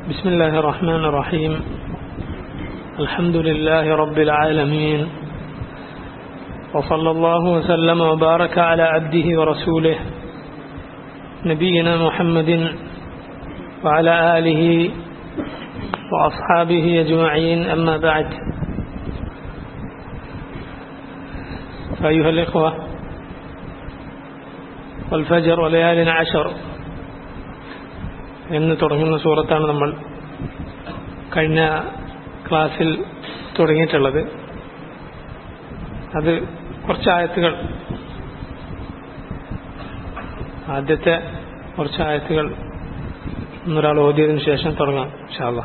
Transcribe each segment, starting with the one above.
بسم الله الرحمن الرحيم الحمد لله رب العالمين وصلى الله وسلم وبارك على عبده ورسوله نبينا محمد وعلى آله وأصحابه أجمعين أما بعد فأيها الإخوة والفجر وليال عشر എന്ന് തുടങ്ങുന്ന സൂറത്താണ് നമ്മൾ കഴിഞ്ഞ ക്ലാസ്സിൽ തുടങ്ങിയിട്ടുള്ളത് അത് കുറച്ച് ആയത്തുകൾ ആദ്യത്തെ കുറച്ച് ആയത്തുകൾ ഒന്നൊരാൾ ഓതിയതിനു ശേഷം തുടങ്ങാം ഷാല്ല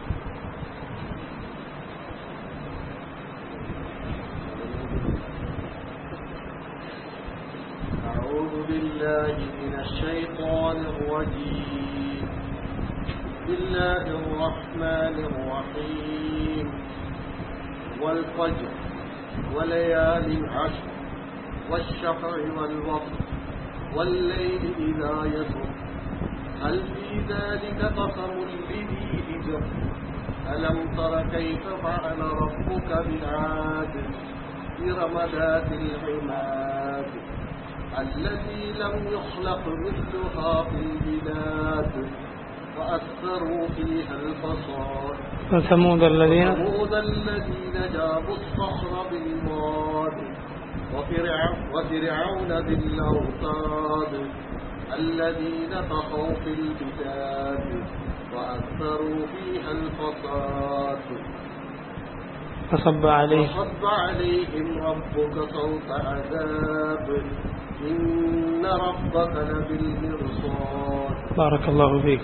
أعوذ بالله من الشيطان الرجيم بسم الله الرحمن الرحيم والفجر وليال عشر والشفع والوتر والليل إذا يسر هل في ذلك قسم لذي حجر ألم تر كيف فعل ربك بالعاد إرم ذات العماد التي لم يخلق مثلها في البلاد وأكثروا فيها الفصاد وثمود الذين وثمود الذين جابوا الصخر بالواد وفرعون, وفرعون ذي الأوتاد الذين طغوا في البلاد وأكثروا فيها الفساد فصب عليه وصب عليهم ربك صوت عذاب إن ربك لبالمرصاد بارك الله فيك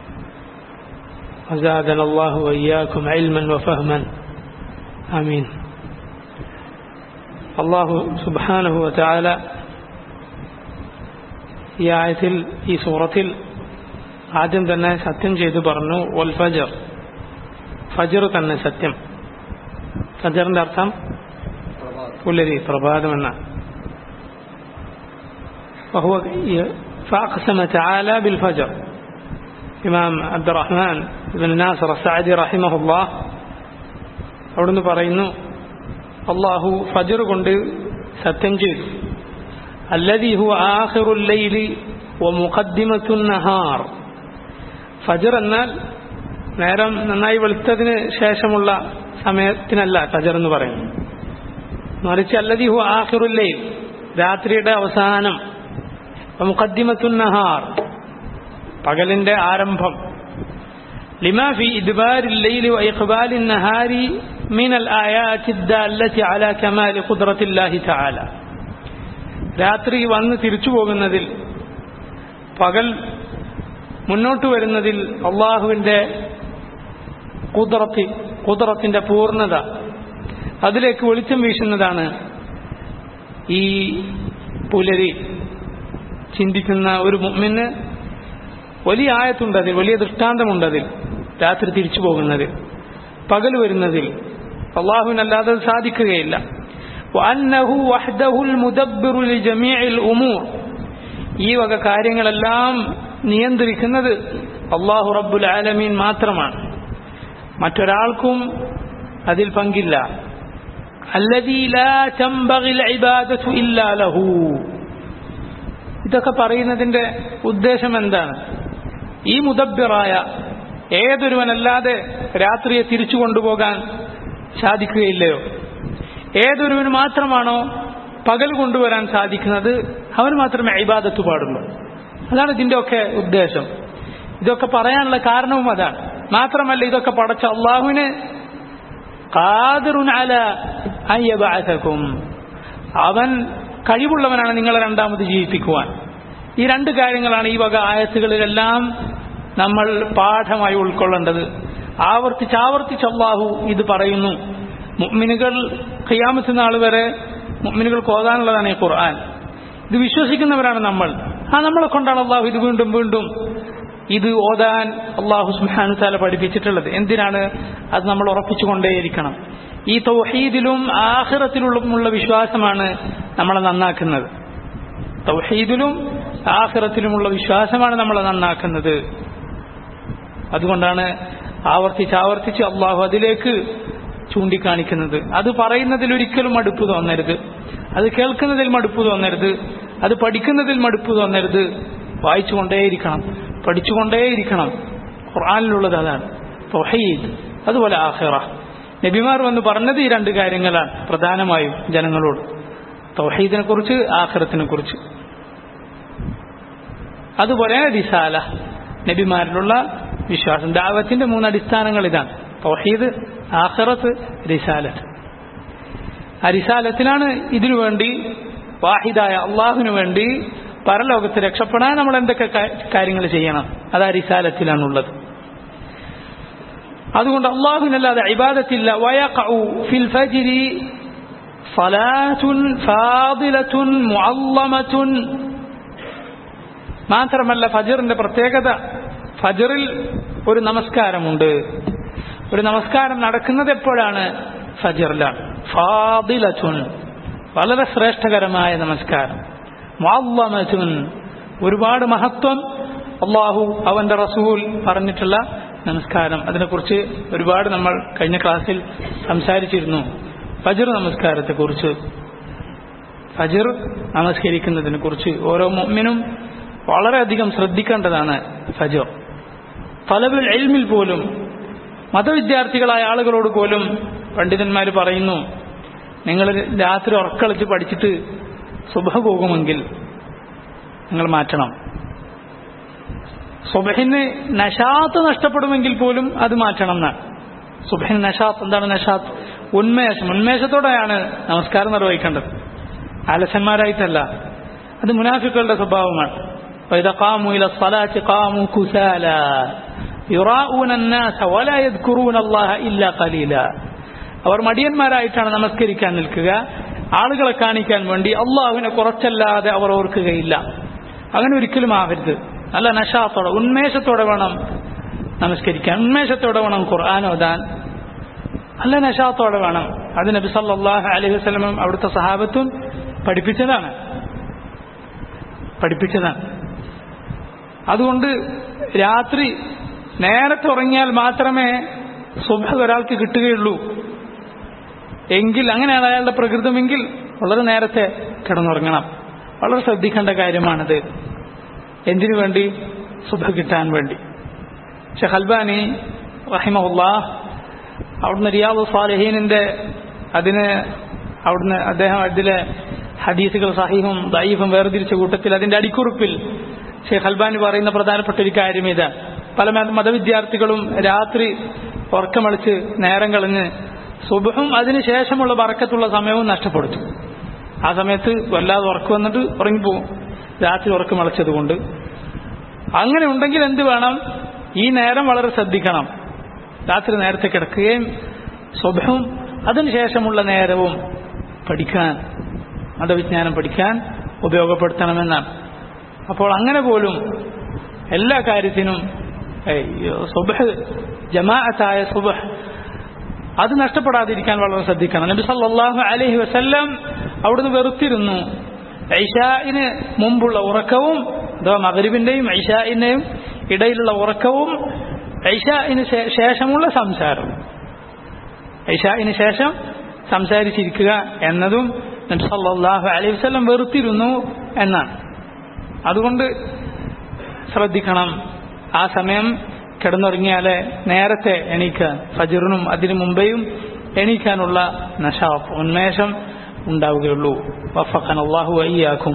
وزادنا الله وإياكم علما وفهما آمين അള്ളാഹു സുബാനഹു വചാല ഈ ആയത്തിൽ ഈ സൂറത്തിൽ ആദ്യം തന്നെ സത്യം ചെയ്തു പറഞ്ഞു വൽ ഫജർ ഫജർ തന്നെ സത്യം ഫജറിന്റെ അർത്ഥം പുലരി പ്രഭാതം എന്ന وهو فأقسم تعالى بالفجر ഇമാം അബ്ദുറഹ്മാൻ ഇബിൻ നാസർ സഅദി റഹിമഹുല്ലാ അവിടുന്ന് പറയുന്നു അള്ളാഹു ഫജർ കൊണ്ട് സത്യം ചെയ്തു അല്ലദി ഹു ആഖിറുൽ ലൈലി വ മുഖദ്ദിമത്തുൻ നഹാർ ഫജർ എന്നാൽ നേരം നന്നായി വെളുത്തതിന് ശേഷമുള്ള സമയത്തിനല്ല ഫജർ എന്ന് പറയുന്നു മറിച്ച് അല്ലദി ഹു ആഖിറുൽ ലൈൽ രാത്രിയുടെ അവസാനം മുഖദ്ദിമത്തുൻ നഹാർ പകലിന്റെ ആരംഭം لما في إدبار الليل وإقبال النهار من الآيات الدالة على كمال قدرة الله تعالى രാത്രി വന്ന് തിരിച്ചു പോകുന്നതിൽ പകൽ മുന്നോട്ട് വരുന്നതിൽ അള്ളാഹുവിൻ്റെ കുതിറത്തി കുതിറത്തിൻ്റെ പൂർണ്ണത അതിലേക്ക് വെളിച്ചം വീശുന്നതാണ് ഈ പുലരി ചിന്തിക്കുന്ന ഒരു മുമ്മിന് വലിയ ആയത്തുണ്ട് അതിൽ വലിയ ദൃഷ്ടാന്തമുണ്ട് അതിൽ രാത്രി തിരിച്ചു പോകുന്നതിൽ പകൽ വരുന്നതിൽ അള്ളാഹുവിനല്ലാതെ സാധിക്കുകയില്ല ഈ വക കാര്യങ്ങളെല്ലാം നിയന്ത്രിക്കുന്നത് അള്ളാഹു റബ്ബുൽ ആലമീൻ മാത്രമാണ് മറ്റൊരാൾക്കും അതിൽ പങ്കില്ല ഇതൊക്കെ പറയുന്നതിന്റെ ഉദ്ദേശം എന്താണ് ഈ മുദബ്ബിറായ ഏതൊരുവനല്ലാതെ രാത്രിയെ തിരിച്ചു കൊണ്ടുപോകാൻ സാധിക്കുകയില്ലയോ ഏതൊരുവന് മാത്രമാണോ പകൽ കൊണ്ടുവരാൻ സാധിക്കുന്നത് അവൻ മാത്രമേ ഇബാദത്ത് പാടുള്ളൂ അതാണ് ഇതിന്റെ ഒക്കെ ഉദ്ദേശം ഇതൊക്കെ പറയാനുള്ള കാരണവും അതാണ് മാത്രമല്ല ഇതൊക്കെ പടച്ച അള്ളാഹുവിന് അവൻ കഴിവുള്ളവനാണ് നിങ്ങളെ രണ്ടാമത് ജീവിപ്പിക്കുവാൻ ഈ രണ്ട് കാര്യങ്ങളാണ് ഈ വക ആയത്തുകളിലെല്ലാം നമ്മൾ പാഠമായി ഉൾക്കൊള്ളേണ്ടത് ആവർത്തിച്ച് ആവർത്തിച്ച് അള്ളാഹു ഇത് പറയുന്നു മുഅ്മിനുകൾ ഖിയാമത്ത് നാൾ വരെ മുഅ്മിനുകൾക്ക് ഓതാനുള്ളതാണ് ഈ ഖുർആൻ ഇത് വിശ്വസിക്കുന്നവരാണ് നമ്മൾ ആ നമ്മളെ കൊണ്ടാണ് അള്ളാഹു ഇത് വീണ്ടും വീണ്ടും ഇത് ഓതാൻ അള്ളാഹു സുഹാനു താല പഠിപ്പിച്ചിട്ടുള്ളത് എന്തിനാണ് അത് നമ്മൾ ഉറപ്പിച്ചുകൊണ്ടേയിരിക്കണം ഈ തൗഹീദിലും ആഖിറത്തിലുള്ള വിശ്വാസമാണ് നമ്മളെ നന്നാക്കുന്നത് തൗഹീദിലും ആഖിറത്തിലുമുള്ള വിശ്വാസമാണ് നമ്മളെ നന്നാക്കുന്നത് അതുകൊണ്ടാണ് ആവർത്തിച്ച് ആവർത്തിച്ച് അള്ളാഹു അതിലേക്ക് ചൂണ്ടിക്കാണിക്കുന്നത് അത് പറയുന്നതിൽ ഒരിക്കലും മടുപ്പ് തോന്നരുത് അത് കേൾക്കുന്നതിൽ മടുപ്പ് തോന്നരുത് അത് പഠിക്കുന്നതിൽ മടുപ്പ് തോന്നരുത് വായിച്ചുകൊണ്ടേയിരിക്കണം പഠിച്ചുകൊണ്ടേയിരിക്കണം ഖുർആാനിലുള്ളത് അതാണ് തൊഹീദ് അതുപോലെ ആഹിറ നബിമാർ വന്ന് പറഞ്ഞത് ഈ രണ്ട് കാര്യങ്ങളാണ് പ്രധാനമായും ജനങ്ങളോട് തൗഹീദിനെ കുറിച്ച് ആഖിറത്തിനെ കുറിച്ച് അതുപോലെ റിസാല നബിമാരിലുള്ള വിശ്വാസം ദാവത്തിന്റെ മൂന്ന് അടിസ്ഥാനങ്ങൾ ഇതാണ് തൗഹീദ് ആഖിറത്ത് റിസാലത്ത് ആ റിസാലത്തിനാണ് ഇതിനു വേണ്ടി വാഹിദായ അള്ളാഹുവിന് വേണ്ടി പരലോകത്ത് രക്ഷപ്പെടാൻ നമ്മൾ എന്തൊക്കെ കാര്യങ്ങൾ ചെയ്യണം അത് ആ റിസാലത്തിലാണുള്ളത് അതുകൊണ്ട് അള്ളാഹുവിനല്ലാതെ ഇബാദത്തില്ല വയഖഉ ഫിൽ ഫജ്രി സലാത്തുൻ ഫാദിലത്തുൻ മുഅല്ലമത്തുൻ മാത്രമല്ല ഫജറിന്റെ പ്രത്യേകത ഫജറിൽ ഒരു നമസ്കാരമുണ്ട് ഒരു നമസ്കാരം നടക്കുന്നത് എപ്പോഴാണ് ഫജറിലാണ് ഫാദിലത്തുൻ വളരെ ശ്രേഷ്ഠകരമായ നമസ്കാരം മുഅല്ലമത്തുൻ ഒരുപാട് മഹത്വം അള്ളാഹു അവന്റെ റസൂൽ പറഞ്ഞിട്ടുള്ള നമസ്കാരം അതിനെക്കുറിച്ച് ഒരുപാട് നമ്മൾ കഴിഞ്ഞ ക്ലാസ്സിൽ സംസാരിച്ചിരുന്നു ഫജർ നമസ്കാരത്തെക്കുറിച്ച് ഫജർ നമസ്കരിക്കുന്നതിനെ കുറിച്ച് ഓരോ മുമ്മിനും വളരെയധികം ശ്രദ്ധിക്കേണ്ടതാണ് ഫജർ തലബുൽ എൽമിൽ പോലും മതവിദ്യാർത്ഥികളായ ആളുകളോട് പോലും പണ്ഡിതന്മാർ പറയുന്നു നിങ്ങൾ രാത്രി ഉറക്കളിച്ച് പഠിച്ചിട്ട് സുബഹ പോകുമെങ്കിൽ നിങ്ങൾ മാറ്റണം സുബഹിന് നഷാത്ത് നഷ്ടപ്പെടുമെങ്കിൽ പോലും അത് മാറ്റണം എന്നാണ് സുബഹിന് നഷാത്ത് എന്താണ് നഷാത്ത് ഉന്മേഷം ഉന്മേഷത്തോടെയാണ് നമസ്കാരം നിർവഹിക്കേണ്ടത് അലസന്മാരായിട്ടല്ല അത് മുനാഫിക്കളുടെ സ്വഭാവമാണ് وإذا قاموا إلى الصلاة قاموا كسالى يراؤون الناس ولا يذكرون الله إلا قليلا അവർ മടിയന്മാരായിട്ടാണ് നമസ്കരിക്കാൻ നിൽക്കുക ആളുകളെ കാണിക്കാൻ വേണ്ടി അള്ളാഹുവിനെ കുറച്ചല്ലാതെ അവർ ഓർക്കുകയില്ല അങ്ങനെ ഒരിക്കലും ആവരുത് നല്ല നഷാത്തോടെ ഉന്മേഷത്തോടെ വേണം നമസ്കരിക്കാൻ ഉന്മേഷത്തോടെ വേണം ഖുർആൻ ഓതാൻ നല്ല നഷാത്തോടെ വേണം അത് നബി സല്ലാഹു അലൈഹി വസ്ലമും അവിടുത്തെ സഹാബത്തും പഠിപ്പിച്ചതാണ് പഠിപ്പിച്ചതാണ് അതുകൊണ്ട് രാത്രി നേരത്തെ ഉറങ്ങിയാൽ മാത്രമേ സുബഹ ഒരാൾക്ക് കിട്ടുകയുള്ളൂ എങ്കിൽ അങ്ങനെയാണ് അയാളുടെ പ്രകൃതമെങ്കിൽ വളരെ നേരത്തെ കിടന്നുറങ്ങണം വളരെ ശ്രദ്ധിക്കേണ്ട കാര്യമാണത് എന്തിനു വേണ്ടി സുബ കിട്ടാൻ വേണ്ടി ഷെഖ് അൽബാനി റഹിമുല്ല അവിടുന്ന് റിയാദ് സാലഹീനിന്റെ അതിന് അവിടുന്ന് അദ്ദേഹം അതിലെ ഹദീസുകൾ സഹീഹും ദൈഫും വേർതിരിച്ച കൂട്ടത്തിൽ അതിന്റെ അടിക്കുറിപ്പിൽ ഷെയ്ഖ് അൽബാനി പറയുന്ന പ്രധാനപ്പെട്ട ഒരു കാര്യം ഇതാണ് പല മതവിദ്യാർത്ഥികളും രാത്രി ഉറക്കമളിച്ച് നേരം കളഞ്ഞ് സുബഹും അതിനുശേഷമുള്ള വറക്കത്തുള്ള സമയവും നഷ്ടപ്പെടുത്തും ആ സമയത്ത് വല്ലാതെ ഉറക്കം വന്നിട്ട് ഉറങ്ങിപ്പോവും രാത്രി ഉറക്കമളച്ചത് കൊണ്ട് അങ്ങനെ ഉണ്ടെങ്കിൽ എന്ത് വേണം ഈ നേരം വളരെ ശ്രദ്ധിക്കണം രാത്രി നേരത്തെ കിടക്കുകയും സ്വഭവും അതിനുശേഷമുള്ള നേരവും പഠിക്കാൻ മതവിജ്ഞാനം പഠിക്കാൻ ഉപയോഗപ്പെടുത്തണമെന്നാണ് അപ്പോൾ അങ്ങനെ പോലും എല്ലാ കാര്യത്തിനും സുബഹ് ജമാഅത്തായ സുബഹ് അത് നഷ്ടപ്പെടാതിരിക്കാൻ വളരെ ശ്രദ്ധിക്കണം നബി സല്ലല്ലാഹു അലൈഹി വസല്ലം അവിടുന്ന് വെറുത്തിരുന്നു ഐഷായിന് മുമ്പുള്ള ഉറക്കവും അഥവാ മകരിബിന്റെയും ഐഷായിന്റെയും ഇടയിലുള്ള ഉറക്കവും ഐഷായിന് ശേഷമുള്ള സംസാരം ഐഷായിന് ശേഷം സംസാരിച്ചിരിക്കുക എന്നതും നബി സല്ലല്ലാഹു അലൈഹി വസല്ലം വെറുത്തിരുന്നു എന്നാണ് അതുകൊണ്ട് ശ്രദ്ധിക്കണം ആ സമയം കിടന്നുറങ്ങിയാലേ നേരത്തെ എണീക്കാൻ ഫജറിനും അതിനു മുമ്പേയും എണീക്കാനുള്ള നഷാഫ് ഉന്മേഷം ഉണ്ടാവുകയുള്ളൂ വഫഖൻ അള്ളാഹു അയ്യാക്കും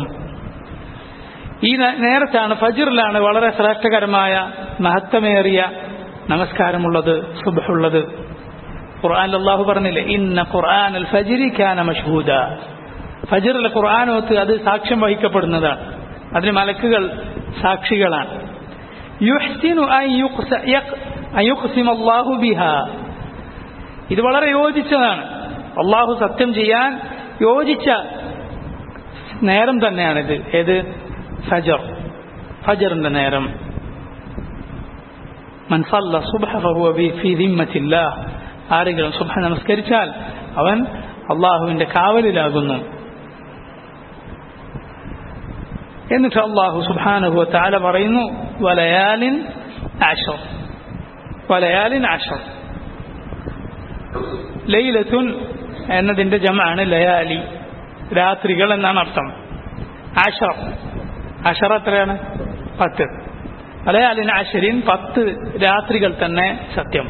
ഈ നേരത്താണ് ഫജിറിലാണ് വളരെ ശ്രേഷ്ഠകരമായ മഹത്വമേറിയ നമസ്കാരമുള്ളത് സുബഹുള്ളത് ഖുർആൻ അള്ളാഹു പറഞ്ഞില്ലേ ഇന്ന ഖുർആൻ അൽ ഫജിരി ഖാന മഷ്ഹൂദ ഫജിറിലെ ഖുർആാനോത്ത് അത് സാക്ഷ്യം വഹിക്കപ്പെടുന്നതാണ് അതിന് മലക്കുകൾ സാക്ഷികളാണ് യുഹ്സിനു അയ്യുഖ്സിമല്ലാഹു ബിഹ ഇത് വളരെ യോജിച്ചതാണ് അള്ളാഹു സത്യം ചെയ്യാൻ യോജിച്ച നേരം തന്നെയാണിത് ഏത് ഫജർ ഫജറിന്റെ നേരം മൻസല്ല സുബഹ ഫഹുവ ഫീ ദിമ്മത്തില്ലാഹ് ആരെങ്കിലും സുബഹ നമസ്കരിച്ചാൽ അവൻ അള്ളാഹുവിന്റെ കാവലിലാകുന്നു എന്നിട്ട് അള്ളാഹു സുബാനുഹു താല പറയുന്നു വലയാലിൻ ആഷർ വലയാലിൻ ആഷർ ലൈലത്തുൻ എന്നതിന്റെ ജമാണ് ലയാലി രാത്രികൾ എന്നാണ് അർത്ഥം ആഷർ അഷർ എത്രയാണ് പത്ത് ലയാലിൻ ആഷരിൻ പത്ത് രാത്രികൾ തന്നെ സത്യം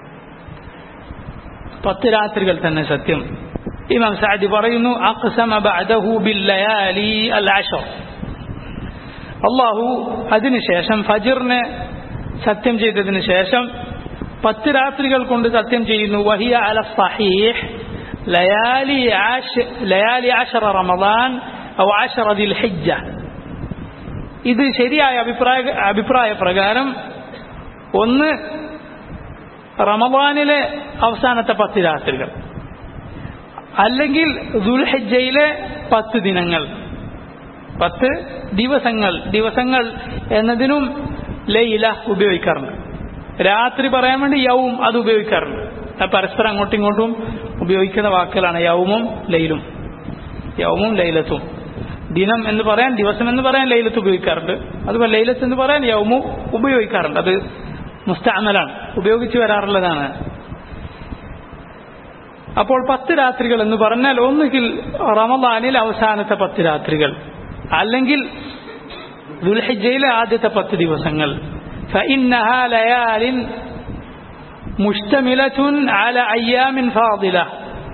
പത്ത് രാത്രികൾ തന്നെ സത്യം ഇമാം സാദി പറയുന്നു അഖ്സമ ബഅദഹു ബില്ലയാലി അൽ അഷർ അള്ളാഹു അതിനുശേഷം ഫജിറിനെ സത്യം ചെയ്തതിന് ശേഷം പത്ത് രാത്രികൾ കൊണ്ട് സത്യം ചെയ്യുന്നു വഹിയ അല സഹീഹ് ലയാലി ആഷ ലയാലി ആഷറ റമദാൻ ഔ ആഷറ ദിൽ ഹിജ്ജ ഇത് ശരിയായ അഭിപ്രായ അഭിപ്രായ പ്രകാരം ഒന്ന് റമദാനിലെ അവസാനത്തെ പത്ത് രാത്രികൾ അല്ലെങ്കിൽ ദുൽഹജ്ജയിലെ പത്ത് ദിനങ്ങൾ പത്ത് ദിവസങ്ങൾ ദിവസങ്ങൾ എന്നതിനും ലൈല ഉപയോഗിക്കാറുണ്ട് രാത്രി പറയാൻ വേണ്ടി യവും അത് ഉപയോഗിക്കാറുണ്ട് അത് പരസ്പരം അങ്ങോട്ടും ഇങ്ങോട്ടും ഉപയോഗിക്കുന്ന വാക്കുകളാണ് യവുമും ലൈലും യവുമും ലൈലത്തും ദിനം എന്ന് പറയാൻ ദിവസം എന്ന് പറയാൻ ലൈലത്ത് ഉപയോഗിക്കാറുണ്ട് അതുപോലെ ലൈലത്ത് എന്ന് പറയാൻ യവുമും ഉപയോഗിക്കാറുണ്ട് അത് മുസ്താമലാണ് ഉപയോഗിച്ചു വരാറുള്ളതാണ് അപ്പോൾ പത്ത് രാത്രികൾ എന്ന് പറഞ്ഞാൽ ഒന്നുകിൽ റമദാനിൽ അവസാനത്തെ പത്ത് രാത്രികൾ അല്ലെങ്കിൽ ദുൽഹിജയിലെ ആദ്യത്തെ പത്ത് ദിവസങ്ങൾ فإنها ليال مشتملة على أيام فاضلة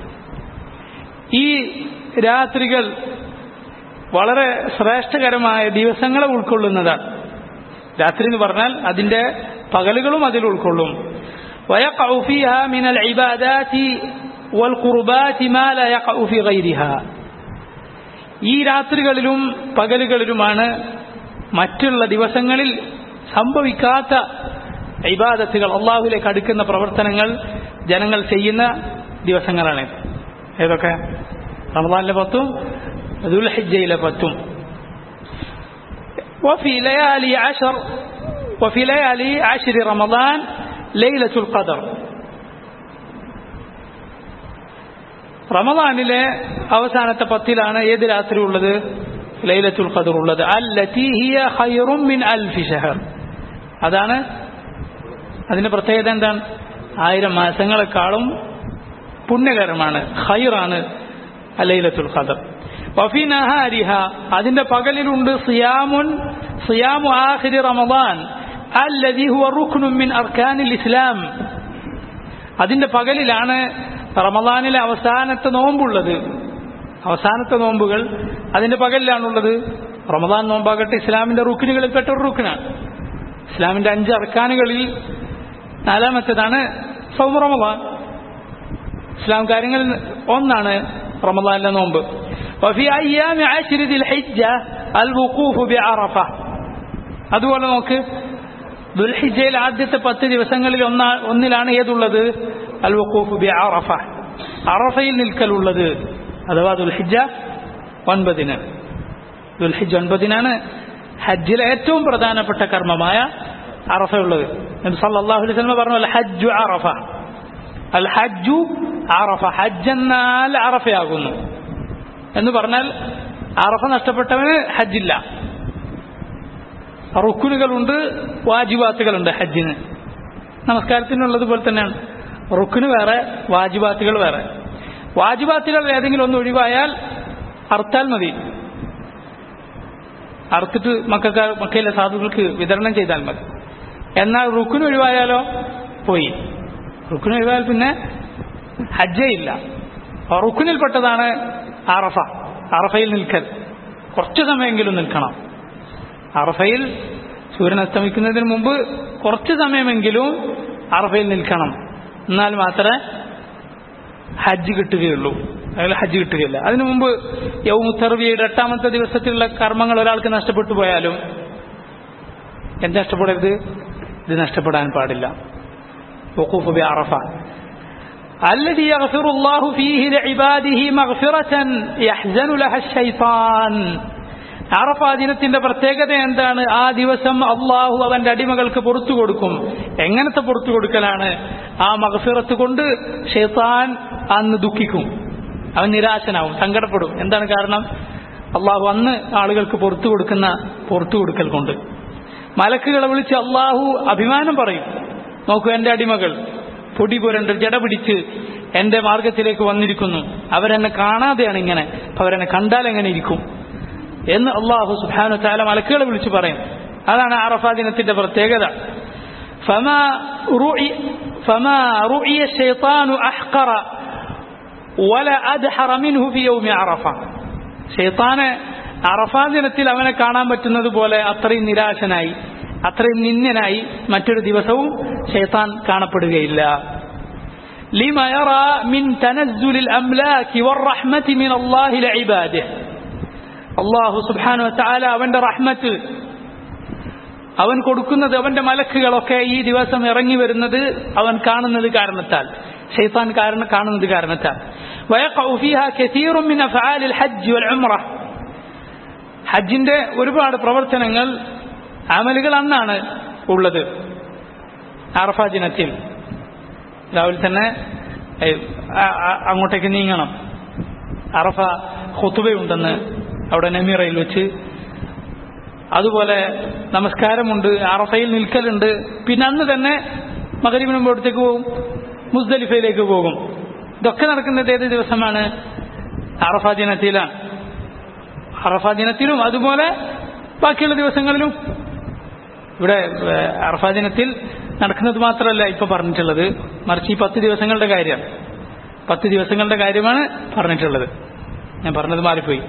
ഈ രാത്രികൾ വളരെ ശ്രേഷ്ഠകരമായ ദിവസങ്ങളെ ഉൾക്കൊള്ളുന്നതാണ് രാത്രി എന്ന് പറഞ്ഞാൽ അതിന്റെ പകലുകളും അതിൽ ഉൾക്കൊള്ളും ويقع فيها من العبادات والقربات ما لا يقع في غيرها ഈ രാത്രികളിലും പകലുകളിലുമാണ് മറ്റുള്ള ദിവസങ്ങളിൽ സംഭവിക്കാത്ത ഇബാദത്തുകൾ അള്ളാഹുലേക്ക് അടുക്കുന്ന പ്രവർത്തനങ്ങൾ ജനങ്ങൾ ചെയ്യുന്ന ദിവസങ്ങളാണ് ഏതൊക്കെ റമദാനിലെ പത്തും ദുൽഹിജയിലെ പത്തും وفي ليالي عشر وفي ليالي عشر رمضان ليلة القدر റമദാനിലെ അവസാനത്തെ പത്തിലാണ് ഏത് രാത്രി ഉള്ളത് ലൈലത്തുൽ ഖദർ ഉള്ളത് അല്ലത്തി ഹിയ ഖൈറും മിൻ അൽഫി ഷഹർ അതാണ് അതിന്റെ പ്രത്യേകത എന്താണ് ആയിരം മാസങ്ങളെക്കാളും പുണ്യകരമാണ് ഖൈറാണ് ലൈലത്തുൽ ഖദർ വഫി നഹാരിഹ അതിന്റെ പകലിലുണ്ട് സിയാമുൻ സിയാമു ആഖിരി റമദാൻ അല്ലദി ഹുവ റുക്നുൻ മിൻ അർക്കാനിൽ ഇസ്ലാം അതിന്റെ പകലിലാണ് റമദാനിലെ അവസാനത്തെ നോമ്പുള്ളത് അവസാനത്തെ നോമ്പുകൾ അതിന്റെ പകലിലാണുള്ളത് റമദാൻ നോമ്പാകട്ടെ ഇസ്ലാമിന്റെ റുക്കിനുകളിൽ പെട്ട ഒരു റുക്കിനാണ് ഇസ്ലാമിന്റെ അഞ്ച് അർക്കാനുകളിൽ നാലാമത്തേതാണ് സൗമ റമദാൻ ഇസ്ലാം കാര്യങ്ങളിൽ ഒന്നാണ് റമദാനിലെ നോമ്പ് وفي أيام عشر ذي الحجة الوقوف بعرفة അതുപോലെ നോക്ക് ദുൽഹിജയിൽ ആദ്യത്തെ പത്ത് ദിവസങ്ങളിൽ ഒന്നാ ഒന്നിലാണ് ഏതുള്ളത് അൽ വഖൂഫ് ബി അറഫ അറഫയിൽ നിൽക്കലുള്ളത് അഥവാ ദുൽഹിജ ഒൻപതിന് ദുൽഹിജ് ഒൻപതിനാണ് ഹജ്ജിലെ ഏറ്റവും പ്രധാനപ്പെട്ട കർമ്മമായ അറഫ ഉള്ളത് നബി സല്ലല്ലാഹു അലൈഹി വസല്ലം പറഞ്ഞു അൽ ഹജ്ജു അറഫ അൽ ഹജ്ജു അറഫ ഹജ്ജ് എന്നാൽ അറഫയാകുന്നു എന്ന് പറഞ്ഞാൽ അറഫ നഷ്ടപ്പെട്ടവന് ഹജ്ജില്ല റുക്കുനുകളുണ്ട് വാജിബാത്തുകളുണ്ട് ഹജ്ജിന് നമസ്കാരത്തിനുള്ളതുപോലെ തന്നെയാണ് റുക്കിന് വേറെ വാജിബാത്തുകൾ വേറെ വാജിബാത്തുകൾ ഏതെങ്കിലും ഒന്ന് ഒഴിവായാൽ അർത്താൽ മതി അറുത്തിട്ട് മക്കൾക്ക് മക്കയിലെ സാധുക്കൾക്ക് വിതരണം ചെയ്താൽ മതി എന്നാൽ റുക്കിന് ഒഴിവായാലോ പോയി റുക്കിന് ഒഴിവായാൽ പിന്നെ ഹജ്ജേ ഇല്ല റുക്കിനിൽപ്പെട്ടതാണ് അറഫ അറഫയിൽ നിൽക്കൽ കുറച്ചു സമയമെങ്കിലും നിൽക്കണം അറഫയിൽ സൂര്യൻ അസ്തമിക്കുന്നതിന് മുമ്പ് കുറച്ച് സമയമെങ്കിലും അറഫയിൽ നിൽക്കണം എന്നാൽ മാത്രമേ ഹജ്ജ് കിട്ടുകയുള്ളൂ അയാൾ ഹജ്ജ് കിട്ടുകയില്ല അതിനു മുമ്പ് യൗമുത്തർവിയുടെ എട്ടാമത്തെ ദിവസത്തിലുള്ള കർമ്മങ്ങൾ ഒരാൾക്ക് നഷ്ടപ്പെട്ടു പോയാലും എന്ത് നഷ്ടപ്പെടരുത് ഇത് നഷ്ടപ്പെടാൻ പാടില്ല വഖൂഫ് ബി അറഫ الذي يغفر الله فيه لعباده مغفرة يحزن لها الشيطان അറഫ ദിനത്തിന്റെ പ്രത്യേകത എന്താണ് ആ ദിവസം അള്ളാഹു അവന്റെ അടിമകൾക്ക് പുറത്തു കൊടുക്കും എങ്ങനത്തെ പുറത്തു കൊടുക്കലാണ് ആ മഹഫിറത്ത് കൊണ്ട് ഷെയ്ത്താൻ അന്ന് ദുഃഖിക്കും അവൻ നിരാശനാവും സങ്കടപ്പെടും എന്താണ് കാരണം അള്ളാഹു അന്ന് ആളുകൾക്ക് പുറത്തു കൊടുക്കുന്ന പുറത്തു കൊടുക്കൽ കൊണ്ട് മലക്കുകളെ വിളിച്ച് അള്ളാഹു അഭിമാനം പറയും നോക്കൂ എൻ്റെ അടിമകൾ പൊടി പുരണ്ട് ജട പിടിച്ച് എൻ്റെ മാർഗത്തിലേക്ക് വന്നിരിക്കുന്നു അവരെന്നെ കാണാതെയാണ് ഇങ്ങനെ അപ്പൊ അവരെന്നെ കണ്ടാൽ എങ്ങനെ ഇരിക്കും എന്ന് അള്ളാഹു സുഹാനു താല മലക്കുകളെ വിളിച്ചു പറയും അതാണ് അറഫാ ദിനത്തിന്റെ പ്രത്യേകത فما رؤي فما رؤي الشيطان أحقر ولا أدحر منه في يوم عرفة ഷെയ്ത്താന് അറഫാ ദിനത്തിൽ അവനെ കാണാൻ പറ്റുന്നത് പോലെ അത്രയും നിരാശനായി അത്രയും നിന്യനായി മറ്റൊരു ദിവസവും ഷെയ്ത്താൻ കാണപ്പെടുകയില്ല لما يرى من تنزل الأملاك والرحمة من الله لعباده الله سبحانه وتعالى അവന്റെ റഹ്മത്ത് അവൻ കൊടുക്കുന്നത് അവന്റെ മലക്കുകളൊക്കെ ഈ ദിവസം ഇറങ്ങി വരുന്നത് അവൻ കാണുന്നത് കാരണത്താൽ ഷെയ്ത്താൻ കാരണം കാണുന്നത് കാരണത്താൽ ويقع فيها كثير من أفعال الحج والعمرة ഹജ്ജിന്റെ ഒരുപാട് പ്രവർത്തനങ്ങൾ അമലുകൾ അന്നാണ് ഉള്ളത് അറഫ ദിനത്തിൽ രാവിലെ തന്നെ അങ്ങോട്ടേക്ക് നീങ്ങണം അറഫ ഹുത്തുബയുണ്ടെന്ന് അവിടെ നമീറയിൽ വെച്ച് അതുപോലെ നമസ്കാരമുണ്ട് അറഫയിൽ നിൽക്കലുണ്ട് പിന്നെ അന്ന് തന്നെ മകരിബിന് മുമ്പോഴത്തേക്ക് പോകും മുസ്ദലിഫയിലേക്ക് പോകും ഇതൊക്കെ നടക്കുന്നത് ഏത് ദിവസമാണ് അറഫ ദിനത്തിലാണ് അറഫ ദിനത്തിലും അതുപോലെ ബാക്കിയുള്ള ദിവസങ്ങളിലും ഇവിടെ അറഫ ദിനത്തിൽ നടക്കുന്നത് മാത്രമല്ല ഇപ്പൊ പറഞ്ഞിട്ടുള്ളത് മറിച്ച് ഈ പത്ത് ദിവസങ്ങളുടെ കാര്യമാണ് പത്ത് ദിവസങ്ങളുടെ കാര്യമാണ് പറഞ്ഞിട്ടുള്ളത് ഞാൻ പറഞ്ഞത് മാറിപ്പോയി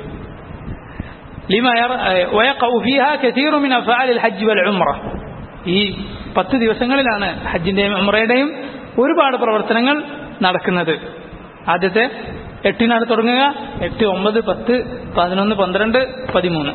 لما ويقع فيها كثير من أفعال الحج والعمرة ഈ പത്ത് ദിവസങ്ങളിലാണ് ഹജ്ജിന്റെയും ഉമ്രയുടെയും ഒരുപാട് പ്രവർത്തനങ്ങൾ നടക്കുന്നത് ആദ്യത്തെ എട്ടിനാണ് തുടങ്ങുക എട്ട് ഒമ്പത് പത്ത് പതിനൊന്ന് പന്ത്രണ്ട് പതിമൂന്ന്